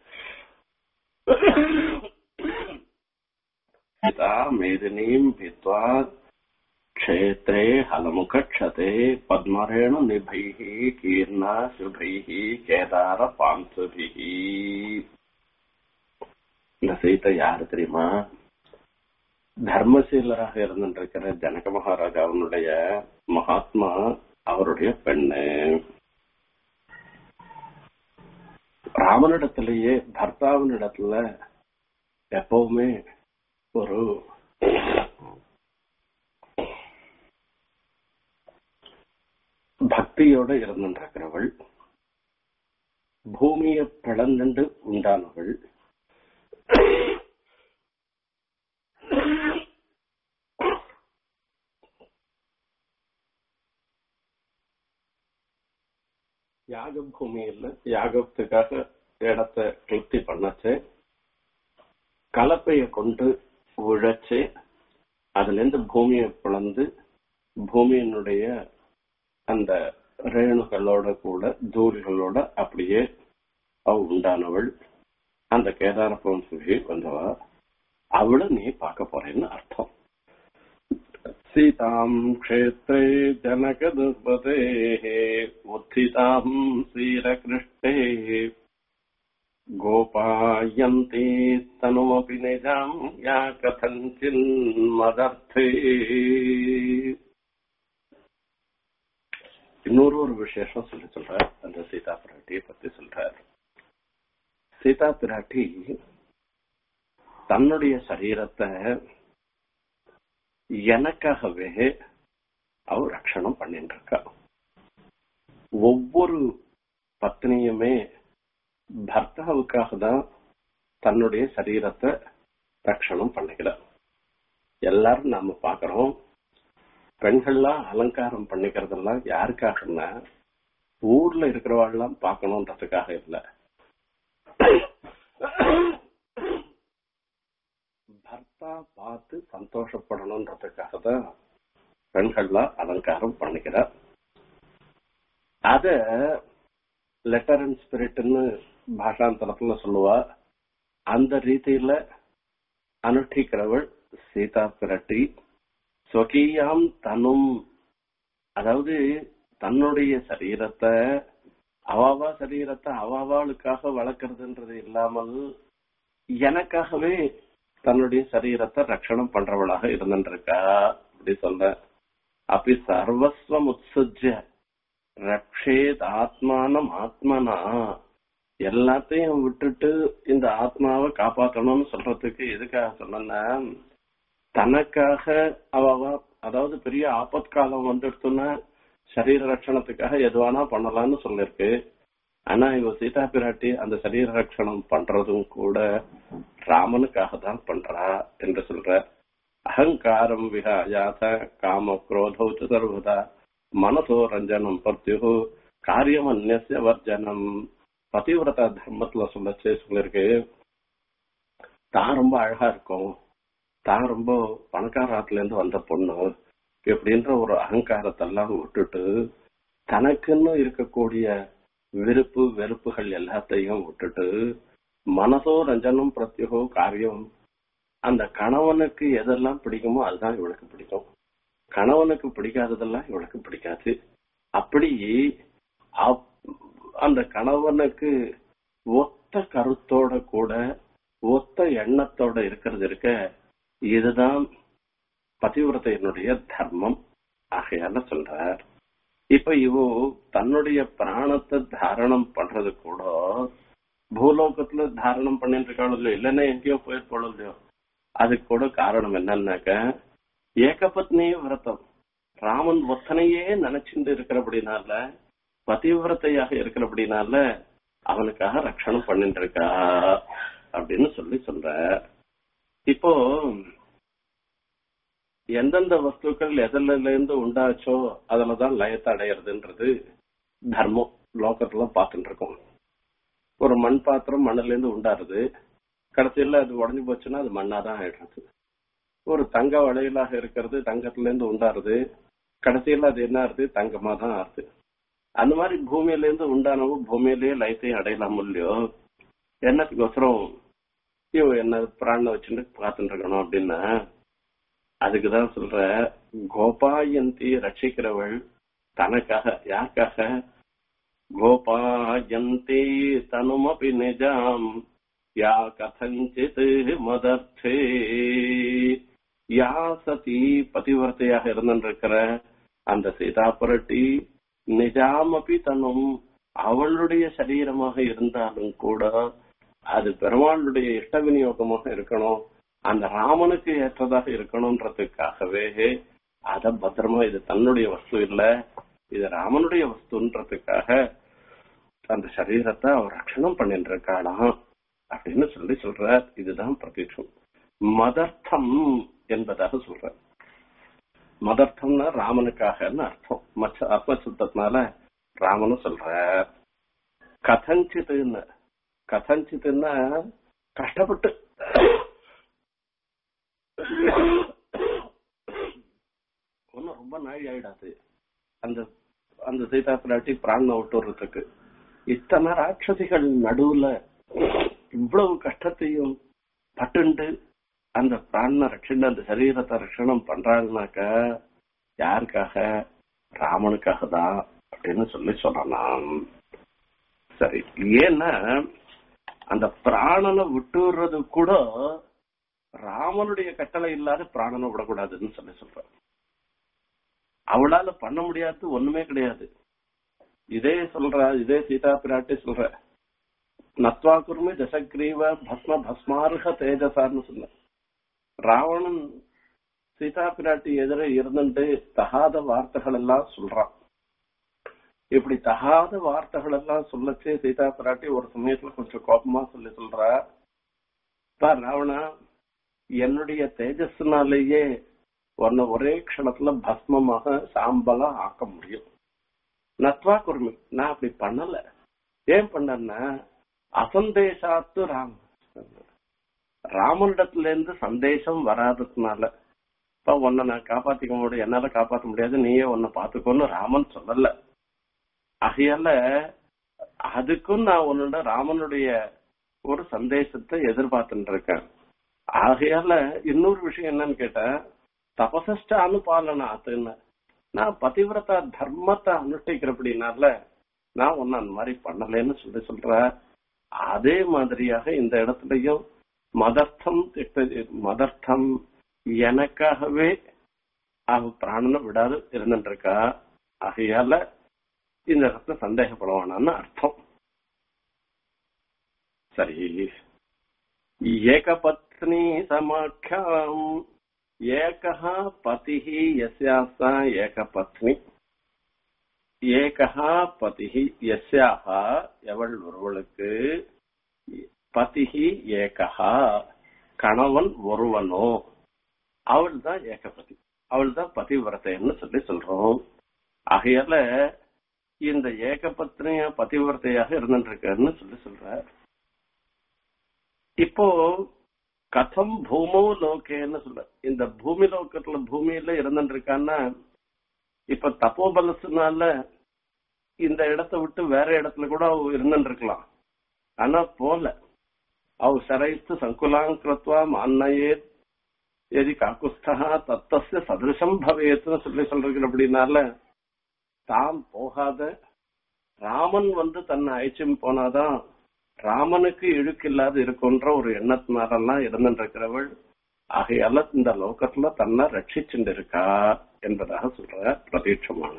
மேதினீம் भित्वा क्षेत्रे हलमुखक्षते पद्मरेण निभैः कीर्णा शुभैः கேதார பாம்சுபிஹி இந்த சீத்தை யாரு தெரியுமா தர்மசீலராக இருந்திருக்கிற ஜனக மகாராஜாவினுடைய மகாத்மா அவருடைய பெண்ணு ராமனிடத்திலேயே பர்த்தாவினிடத்துல எப்பவுமே ஒரு பக்தியோட இருந்திருக்கிறவள் பூமியை பிளந்துண்டு உண்டானவள் யாக பூமியில் யாகத்துக்காக இடத்தை கிளப்தி பண்ணச்சு கலப்பைய கொண்டு உழைச்சு அதுல இருந்து பூமியை பிளந்து பூமியினுடைய அந்த ரேணுகளோட கூட தூரிகளோட அப்படியே அவ உண்டானவள் அந்த கேதார பவன்சுகி வந்தவா அவளை நீ பார்க்க போறேன்னு அர்த்தம் சீதாம் க்ஷேத்ரே ஜனகதுபதே உத்திதாம் சீரகிருஷ்டே गोपायन्ति तनुमपि निजाम् या कथञ्चिन्मदर्थे இன்னொரு ஒரு விசேஷம் சொல்லி சொல்றார் அந்த சீதா பிராட்டியை பத்தி சொல்றார் சீதா பிராட்டி தன்னுடைய சரீரத்தை எனக்காகவே அவ ரட்சணம் பண்ணிட்டு இருக்கா ஒவ்வொரு பத்னியுமே பர்த்தாவுக்காக தான் தன்னுடைய சரீரத்தை ரட்சணம் பண்ணிக்கிறார் எல்லாரும் நாம பாக்குறோம் பெண்கள்லாம் அலங்காரம் பண்ணிக்கிறதெல்லாம் யாருக்காகன்னா ஊர்ல இருக்கிறவாள்லாம் பார்க்கணுன்றதுக்காக இல்ல பர்த்தா பார்த்து சந்தோஷப்படணுன்றதுக்காக தான் பெண்கள்லாம் அலங்காரம் பண்ணிக்கிறார் அத லெட்டர் அண்ட் ஸ்பிரிட்னு பாஷாந்தரத்துல சொல்லுவா அந்த ரீதியில அனுஷ்டிக்கிறவள் சீதா பிரட்டி ஸ்வகீயாம் தனும் அதாவது தன்னுடைய சரீரத்தை அவாவா சரீரத்தை அவாவாளுக்காக வளர்க்கறதுன்றது இல்லாமல் எனக்காகவே தன்னுடைய சரீரத்தை ரட்சணம் பண்றவளாக இருந்துருக்கா அப்படி சொல்ற அப்படி சர்வஸ்வம் உத்சுஜ ரக்ஷேத் ஆத்மானம் ஆத்மனா எல்லாத்தையும் விட்டுட்டு இந்த ஆத்மாவை காப்பாற்றணும்னு சொல்றதுக்கு எதுக்காக சொன்னா தனக்காக அவ அதாவது பெரிய ஆபத்காலம் வந்துடுத்துன்னா சரீர ரட்சணத்துக்காக எதுவானா பண்ணலாம்னு சொல்லிருக்கு ஆனா இவ சீதா பிராட்டி அந்த சரீர ரட்சணம் பண்றதும் கூட ராமனுக்காக தான் பண்றா என்று சொல்ற அகங்காரம் விகாயாத காம குரோதௌ சர்வதா மனசோ ரஞ்சனம் பர்த்தியு காரியம் அந்நிய வர்ஜனம் பதிவிரதா தர்மத்துல சொல்லச்சே சொல்லிருக்கு தான் ரொம்ப அழகா இருக்கும் தான் ரொம்ப பணக்காரத்துல இருந்து வந்த பொண்ணு எப்படின்ற ஒரு அகங்காரத்தை எல்லாம் விட்டுட்டு தனக்குன்னு இருக்கக்கூடிய விருப்பு வெறுப்புகள் எல்லாத்தையும் விட்டுட்டு மனசோ ரஞ்சனம் பிரத்யகோ காரியம் அந்த கணவனுக்கு எதெல்லாம் பிடிக்குமோ அதுதான் இவளுக்கு பிடிக்கும் கணவனுக்கு பிடிக்காததெல்லாம் இவளுக்கு பிடிக்காது அப்படி அந்த கணவனுக்கு ஒத்த கருத்தோட கூட ஒத்த எண்ணத்தோட இருக்கிறது இருக்க இதுதான் பதிவிரதையினுடைய தர்மம் ஆகையால சொல்றார் இப்ப இவோ தன்னுடைய பிராணத்தை தாரணம் பண்றது கூட பூலோகத்துல தாரணம் பண்ணிட்டு இருக்காளோ இல்லையோ இல்லைன்னா எங்கேயோ போயிருப்பாளோ இல்லையோ அதுக்கு கூட காரணம் என்னன்னாக்க ஏகபத்னி விரதம் ராமன் ஒத்தனையே நினைச்சுட்டு இருக்கிறபடினால பதிவிரத்தையாக இருக்கிறபடினால அவனுக்காக ரட்சணம் பண்ணிட்டு இருக்கா அப்படின்னு சொல்லி சொல்ற இப்போ எந்தெந்த வஸ்துக்கள் எதுல இருந்து உண்டாச்சோ அதுலதான் லயத்தை அடையிறதுன்றது தர்மம் லோகத்துல பார்த்துட்டு இருக்கோம் ஒரு மண் பாத்திரம் மண்ணுல இருந்து உண்டாருது கடைசியில அது உடஞ்சு போச்சுன்னா அது மண்ணாதான் ஆயிடுறது ஒரு தங்க வளையலாக இருக்கிறது தங்கத்துல இருந்து உண்டாருது கடைசியில அது என்ன ஆறுது தங்கமா தான் ஆறுது அந்த மாதிரி பூமியில இருந்து உண்டானவும் பூமியிலேயே லயத்தையும் அடையலாம் இல்லையோ என்னத்துக்கோசரம் ஐயோ என்ன பிராண வச்சுட்டு பார்த்துட்டு இருக்கணும் அப்படின்னா அதுக்குதான் சொல்ற கோபாயந்தி ரட்சிக்கிறவள் தனக்காக யாருக்காக கோபாயந்தி தனுமபி நிஜாம் யா கதஞ்சித் மதர்த்தே யா சதி பதிவர்த்தையாக இருந்திருக்கிற அந்த சீதா புரட்டி நிஜாமபி தனும் அவளுடைய சரீரமாக இருந்தாலும் கூட அது பெருமாளுடைய இஷ்ட விநியோகமாக இருக்கணும் அந்த ராமனுக்கு ஏற்றதாக இருக்கணும்ன்றதுக்காகவே அத பத்திரமா இது தன்னுடைய வஸ்து இல்ல இது ராமனுடைய வஸ்துன்றதுக்காக அந்த சரீரத்தை அவர் ரட்சணம் பண்ணிட்டு இருக்காளாம் அப்படின்னு சொல்லி சொல்ற இதுதான் பிரதீட்சம் மதர்த்தம் என்பதாக சொல்ற மதர்த்தம்னா ராமனுக்காகன்னு அர்த்தம் மச்ச அர்த்த சுத்தத்தினால ராமனும் சொல்ற கதஞ்சித்துன்னு கதஞ்சித்துன்னா கஷ்டப்பட்டு ஒன்னும் ரொம்ப நாழி ஆயிடாது அந்த அந்த சீதா பிராட்டி பிராண விட்டுறதுக்கு இத்தனை ராட்சசிகள் நடுவுல இவ்வளவு கஷ்டத்தையும் பட்டுண்டு அந்த பிராண ரட்சண அந்த சரீரத்தை ரட்சணம் பண்றாங்கனாக்க யாருக்காக ராமனுக்காக தான் அப்படின்னு சொல்லி சொல்லலாம் சரி ஏன்னா அந்த பிராணனை விட்டுறது கூட ராமனுடைய கட்டளை இல்லாத பிராணனை விடக்கூடாதுன்னு சொல்லி சொல்ற அவளால பண்ண முடியாது ஒண்ணுமே கிடையாது இதே சொல்ற இதே சீதா பிராட்டி சொல்ற நத்வா குருமி தசக்ரீவ பஸ்ம பஸ்மார்ஹ தேஜசான்னு சொன்ன ராவணன் சீதா பிராட்டி எதிர இருந்துட்டு தகாத வார்த்தைகள் எல்லாம் சொல்றான் இப்படி தகாத வார்த்தைகள் எல்லாம் சொல்லச்சே சீதா பிராட்டி ஒரு சமயத்துல கொஞ்சம் கோபமா சொல்லி சொல்றா பா ராவணா என்னுடைய தேஜஸ்னாலேயே உன்னை ஒரே க்ஷணத்துல பஸ்மமாக சாம்பலா ஆக்க முடியும் நத்வா குருமி நான் அப்படி பண்ணல ஏன் பண்ணேன்னா அசந்தேஷாத்து ராம் ராமனிடத்துல இருந்து சந்தேஷம் வராததுனால இப்ப உன்னை நான் காப்பாத்திக்க முடியும் என்னால காப்பாத்த முடியாது நீயே உன்னை பாத்துக்கோன்னு ராமன் சொல்லல ஆகையால அதுக்கும் நான் உன்னோட ராமனுடைய ஒரு சந்தேசத்தை எதிர்பார்த்துட்டு இருக்கேன் ஆகையால இன்னொரு விஷயம் என்னன்னு கேட்டேன் தபசஷ்ட அனுபாலனாத்துன்னு நான் பதிவிரதா தர்மத்தை அனுஷ்டிக்கிறபடினால நான் ஒன்னு அந்த மாதிரி பண்ணலன்னு சொல்லி சொல்ற அதே மாதிரியாக இந்த இடத்துலயும் மதர்த்தம் திட்ட மதர்த்தம் எனக்காகவே அவ பிராணனை விடாது இருந்துட்டு இருக்கா ஆகையால இந்த இடத்துல சந்தேகப்படுவானான்னு அர்த்தம் சரி ஏகபத்னி சமாக்கியம் ஏகா பதிஹி யஸ்யாசா ஏகபத்னி ஏகா பதிஹி யஸ்யாக எவள் ஒருவளுக்கு பதிஹி ஏகா கணவன் ஒருவனோ அவள் தான் ஏகபதி அவள் தான் பதிவிரதைன்னு சொல்லி சொல்றோம் ஆகையால இந்த ஏகபத்னிய பதிவிரதையாக இருந்துட்டு இருக்கன்னு சொல்லி சொல்ற இப்போ கதம் பூமோ லோகேன்னு சொல்ற இந்த பூமி லோகத்துல பூமியில இருந்துட்டு இருக்கான்னா இப்ப தப்போபலசுனால இந்த இடத்த விட்டு வேற இடத்துல கூட அவ இருந்துட்டு இருக்கலாம் ஆனா போல அவ சரைத்து சங்குலாங்கிருத்வா மான்னயே எதி காக்குஸ்தா தத்தஸ்ய சதிருஷம் பவேத்னு சொல்லி சொல்றது அப்படின்னால தாம் போகாத ராமன் வந்து தன்னை அழைச்சும் போனாதான் ராமனுக்கு இழுக்கில்லாது இருக்குன்ற ஒரு எண்ணத்தினாரெல்லாம் இருந்துட்டு இருக்கிறவள் ஆகையால இந்த லோகத்துல தன்னை ரட்சிச்சுட்டு இருக்கா என்பதாக சொல்ற பிரதீட்சமான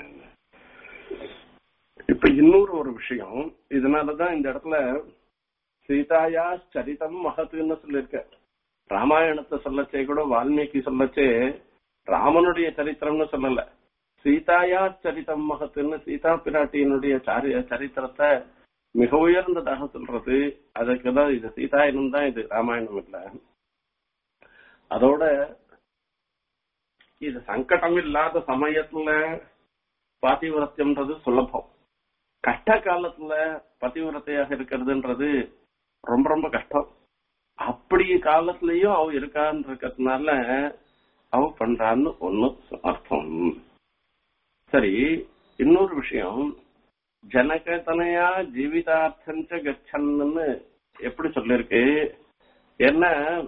இப்ப இன்னொரு ஒரு விஷயம் இதனாலதான் இந்த இடத்துல சீதாயா சரிதம் மகத்துன்னு சொல்லியிருக்க ராமாயணத்தை சொல்லச்சே கூட வால்மீகி சொல்லச்சே ராமனுடைய சரித்திரம்னு சொல்லல சீதாயா சரிதம் மகத்துன்னு சீதா பிராட்டியினுடைய சரித்திரத்தை மிக உயர்ந்ததாக சொல்றது அதுக்குதான் இது சீதாயனம் தான் இது ராமாயணம் இல்ல அதோட இது சங்கடம் இல்லாத சமயத்துல பாதிவிரத்தியம்ன்றது சுலபம் கஷ்ட காலத்துல பதிவிரத்தையாக இருக்கிறதுன்றது ரொம்ப ரொம்ப கஷ்டம் அப்படி காலத்திலயும் அவ இருக்கான்னு இருக்கிறதுனால அவ பண்றான்னு ஒண்ணு அர்த்தம் சரி இன்னொரு விஷயம் ஜனகதனையா ஜீவிதார்த்தஞ்ச கச்சன்னு எப்படி சொல்லிருக்கு என்ன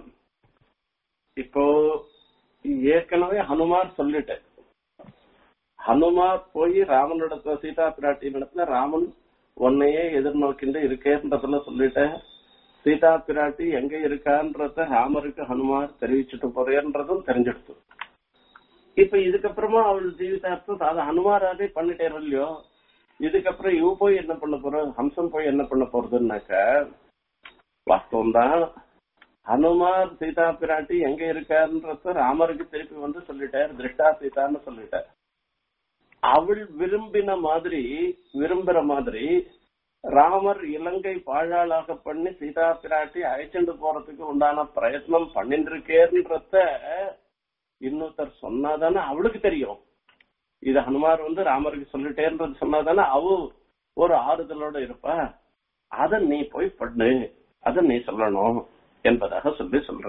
இப்போ ஏற்கனவே ஹனுமார் சொல்லிட்டேன் ஹனுமார் போய் ராமனிடத்துல சீதா பிராட்டியின் இடத்துல ராமன் உன்னையே எதிர்நோக்கிண்டு இருக்கேன்றதுல சொல்லிட்டேன் சீதா பிராட்டி எங்க இருக்கான்றத ராமருக்கு ஹனுமார் தெரிவிச்சுட்டு போறேன்றதும் தெரிஞ்சிடுத்து இப்ப இதுக்கப்புறமா அவள் ஜீவிதார்த்தம் அது ஹனுமாராவே பண்ணிட்டேன் இல்லையோ இதுக்கப்புறம் இவ போய் என்ன பண்ண போற ஹம்சம் போய் என்ன பண்ண போறதுன்னாக்க வாஸ்தவம் தான் ஹனுமார் சீதா பிராட்டி எங்க இருக்காருன்றத ராமருக்கு திருப்பி வந்து சொல்லிட்டார் திருஷ்டா சீதான்னு சொல்லிட்டார் அவள் விரும்பின மாதிரி விரும்புற மாதிரி ராமர் இலங்கை பாழாளாக பண்ணி சீதா பிராட்டி அழைச்சிட்டு போறதுக்கு உண்டான பிரயத்னம் பண்ணிட்டு இருக்கேன்றத இன்னொருத்தர் சொன்னாதானே அவளுக்கு தெரியும் இது ஹனுமார் வந்து ராமருக்கு சொல்லிட்டேன்றது சொன்னாதானே அவ ஒரு ஆறுதலோட இருப்பா அத நீ போய் பண்ணு அத நீ சொல்லணும் என்பதாக சொல்லி சொல்ற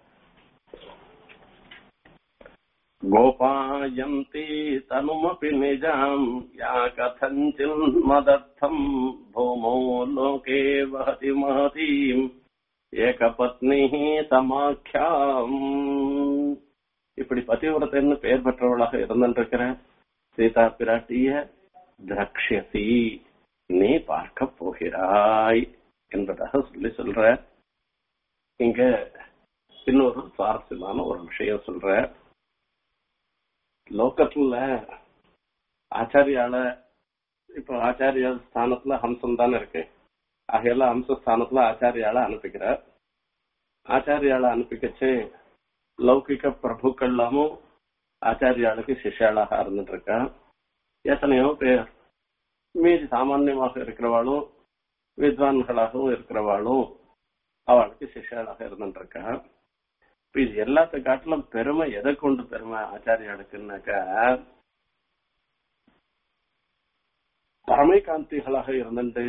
கோபாயந்தி தனுமபி நிஜாம் யா கதஞ்சின் மதர்த்தம் பூமோ லோகே வஹதி மகதீம் ஏகபத்னி சமாக்கியாம் இப்படி பதிவிரதன்னு பெயர் பெற்றவளாக இருந்திருக்கிற சீதா பிராட்டிய திரக்ஷசி நீ பார்க்க போகிறாய் என்பதாக சொல்லி சொல்ற இங்க இன்னொரு சுவாரஸ்யமான ஒரு விஷயம் சொல்ற லோக்கத்துல ஆச்சாரியால இப்ப ஆச்சாரிய ஸ்தானத்துல ஹம்சம் தானே இருக்கு ஆகையெல்லாம் ஹம்ச ஸ்தானத்துல ஆச்சாரியால அனுப்பிக்கிறார் ஆச்சாரியால அனுப்பிக்கச்சு லௌகிக பிரபுக்கள் எல்லாமும் ஆச்சாரியாளுக்கு சிஷ்யாளாக இருந்துட்டு இருக்கா எத்தனையோ பேர் மீதி சாமான்யமாக இருக்கிறவாளும் வித்வான்களாகவும் இருக்கிறவாளும் அவளுக்கு சிஷ்யாளாக இருந்துட்டு இருக்கா இப்ப இது எல்லாத்த காட்டிலும் பெருமை எதை கொண்டு பெருமை ஆச்சாரியாளுக்குன்னாக்கா பரமைகாந்திகளாக இருந்துட்டு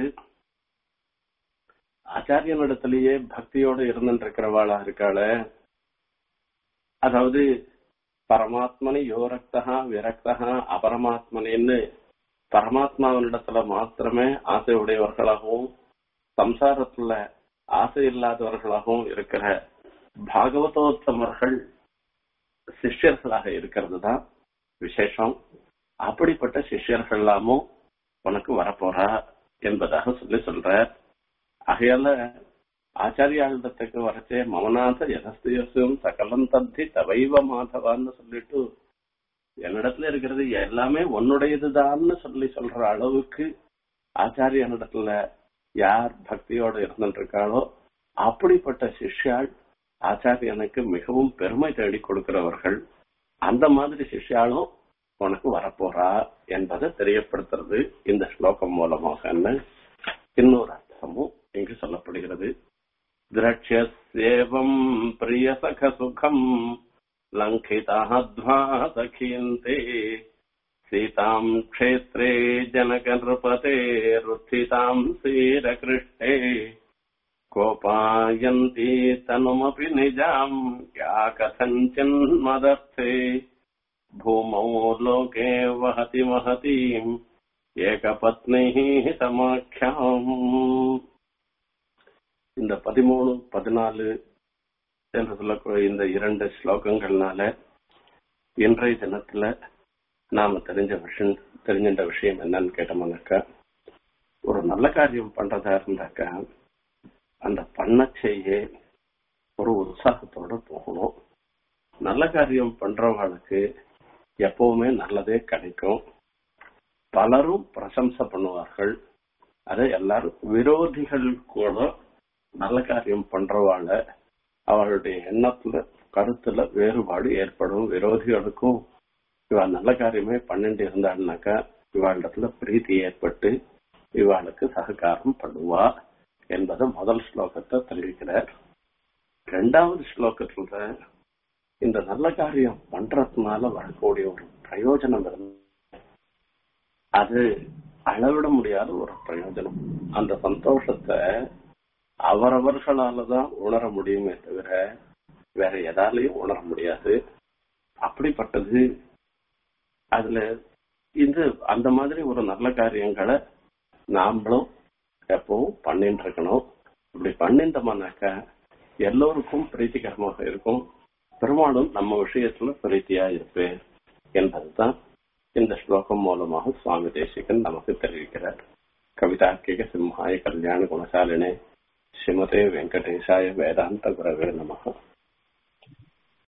ஆச்சாரியனிடத்திலேயே பக்தியோடு இருந்துட்டு இருக்கிறவாளா இருக்காள அதாவது பரமாத்மனி யோரக்தகா விரக்தகா அபரமாத்மனின்னு பரமாத்மாவனிடத்துல மாத்திரமே ஆசை உடையவர்களாகவும் சம்சாரத்துல ஆசை இல்லாதவர்களாகவும் இருக்கிற பாகவதோத்தமர்கள் சிஷ்யர்களாக இருக்கிறது தான் விசேஷம் அப்படிப்பட்ட சிஷ்யர்கள் எல்லாமும் உனக்கு வரப்போறா என்பதாக சொல்லி சொல்ற ஆகையால ஆச்சாரியாளிடத்துக்கு வரச்சே மமநாத யதஸ்தியசும் சகலம் தத்தி தவைவ மாதவான்னு சொல்லிட்டு என்னிடத்துல இருக்கிறது எல்லாமே உன்னுடையதுதான்னு சொல்லி சொல்ற அளவுக்கு ஆச்சாரியனிடத்துல யார் பக்தியோடு இருந்துட்டு இருக்காளோ அப்படிப்பட்ட சிஷ்யாள் ஆச்சாரியனுக்கு மிகவும் பெருமை தேடி கொடுக்கிறவர்கள் அந்த மாதிரி சிஷ்யாலும் உனக்கு வரப்போறா என்பதை தெரியப்படுத்துறது இந்த ஸ்லோகம் மூலமாக இன்னொரு அர்த்தமும் இங்கு சொல்லப்படுகிறது திரட்சியேவம் பிரியசக சுகம் லங்கிதா சகியந்தே சீதாம் க்ஷேத்ரே ஜனக நிருபதே ருத்திதாம் சீரகிருஷ்ணே கோபாயந்தி தனுமபி நிஜாம் யா கதஞ்சின்மதர்த்தே பூமௌ லோகே வஹதி மஹதீம் ஏகபத்னி சமாக்கியாம் இந்த பதிமூணு பதினாலு என்று சொல்லக்கூடிய இந்த இரண்டு ஸ்லோகங்கள்னால இன்றைய தினத்துல நாம தெரிஞ்ச விஷயம் தெரிஞ்சின்ற விஷயம் என்னன்னு கேட்டோம்னாக்கா ஒரு நல்ல காரியம் பண்றதா இருந்தாக்கா அந்த பண்ண செய்ய ஒரு உற்சாகத்தோட போகணும் நல்ல காரியம் பண்றவங்களுக்கு எப்பவுமே நல்லதே கிடைக்கும் பலரும் பிரசம்சை பண்ணுவார்கள் அதை எல்லாரும் விரோதிகள் கூட நல்ல காரியம் பண்றவாழ அவளுடைய எண்ணத்துல கருத்துல வேறுபாடு ஏற்படும் விரோதிகளுக்கும் இவ நல்ல காரியமே பண்ணிட்டு இருந்தாள்னாக்கா இவாளிடத்துல பிரீத்தி ஏற்பட்டு இவாளுக்கு சககாரம் பண்ணுவா என்பதை முதல் ஸ்லோகத்தை தெரிவிக்கிறார் இரண்டாவது ஸ்லோகத்துல இந்த நல்ல காரியம் பண்றதுனால வரக்கூடிய ஒரு பிரயோஜனம் இருந்து அது அளவிட முடியாத ஒரு பிரயோஜனம் அந்த சந்தோஷத்தை அவரவர்களாலதான் உணர முடியுமே தவிர வேற எதாலையும் உணர முடியாது அப்படிப்பட்டது அதுல இது அந்த மாதிரி ஒரு நல்ல காரியங்களை நாமளும் எப்பவும் பண்ணிட்டு இருக்கணும் இப்படி பண்ணிட்டோம்னாக்கா எல்லோருக்கும் பிரீத்திகரமாக இருக்கும் பெரும்பாலும் நம்ம விஷயத்துல பிரீத்தியா இருப்பேன் என்பதுதான் இந்த ஸ்லோகம் மூலமாக சுவாமி தேசிகன் நமக்கு தெரிவிக்கிறார் கவிதார்க்கிக சிம்ஹாய கல்யாண குணசாலினே ஸ்ரீமதே வெங்கடேசாய வேதாந்த குரவே நமக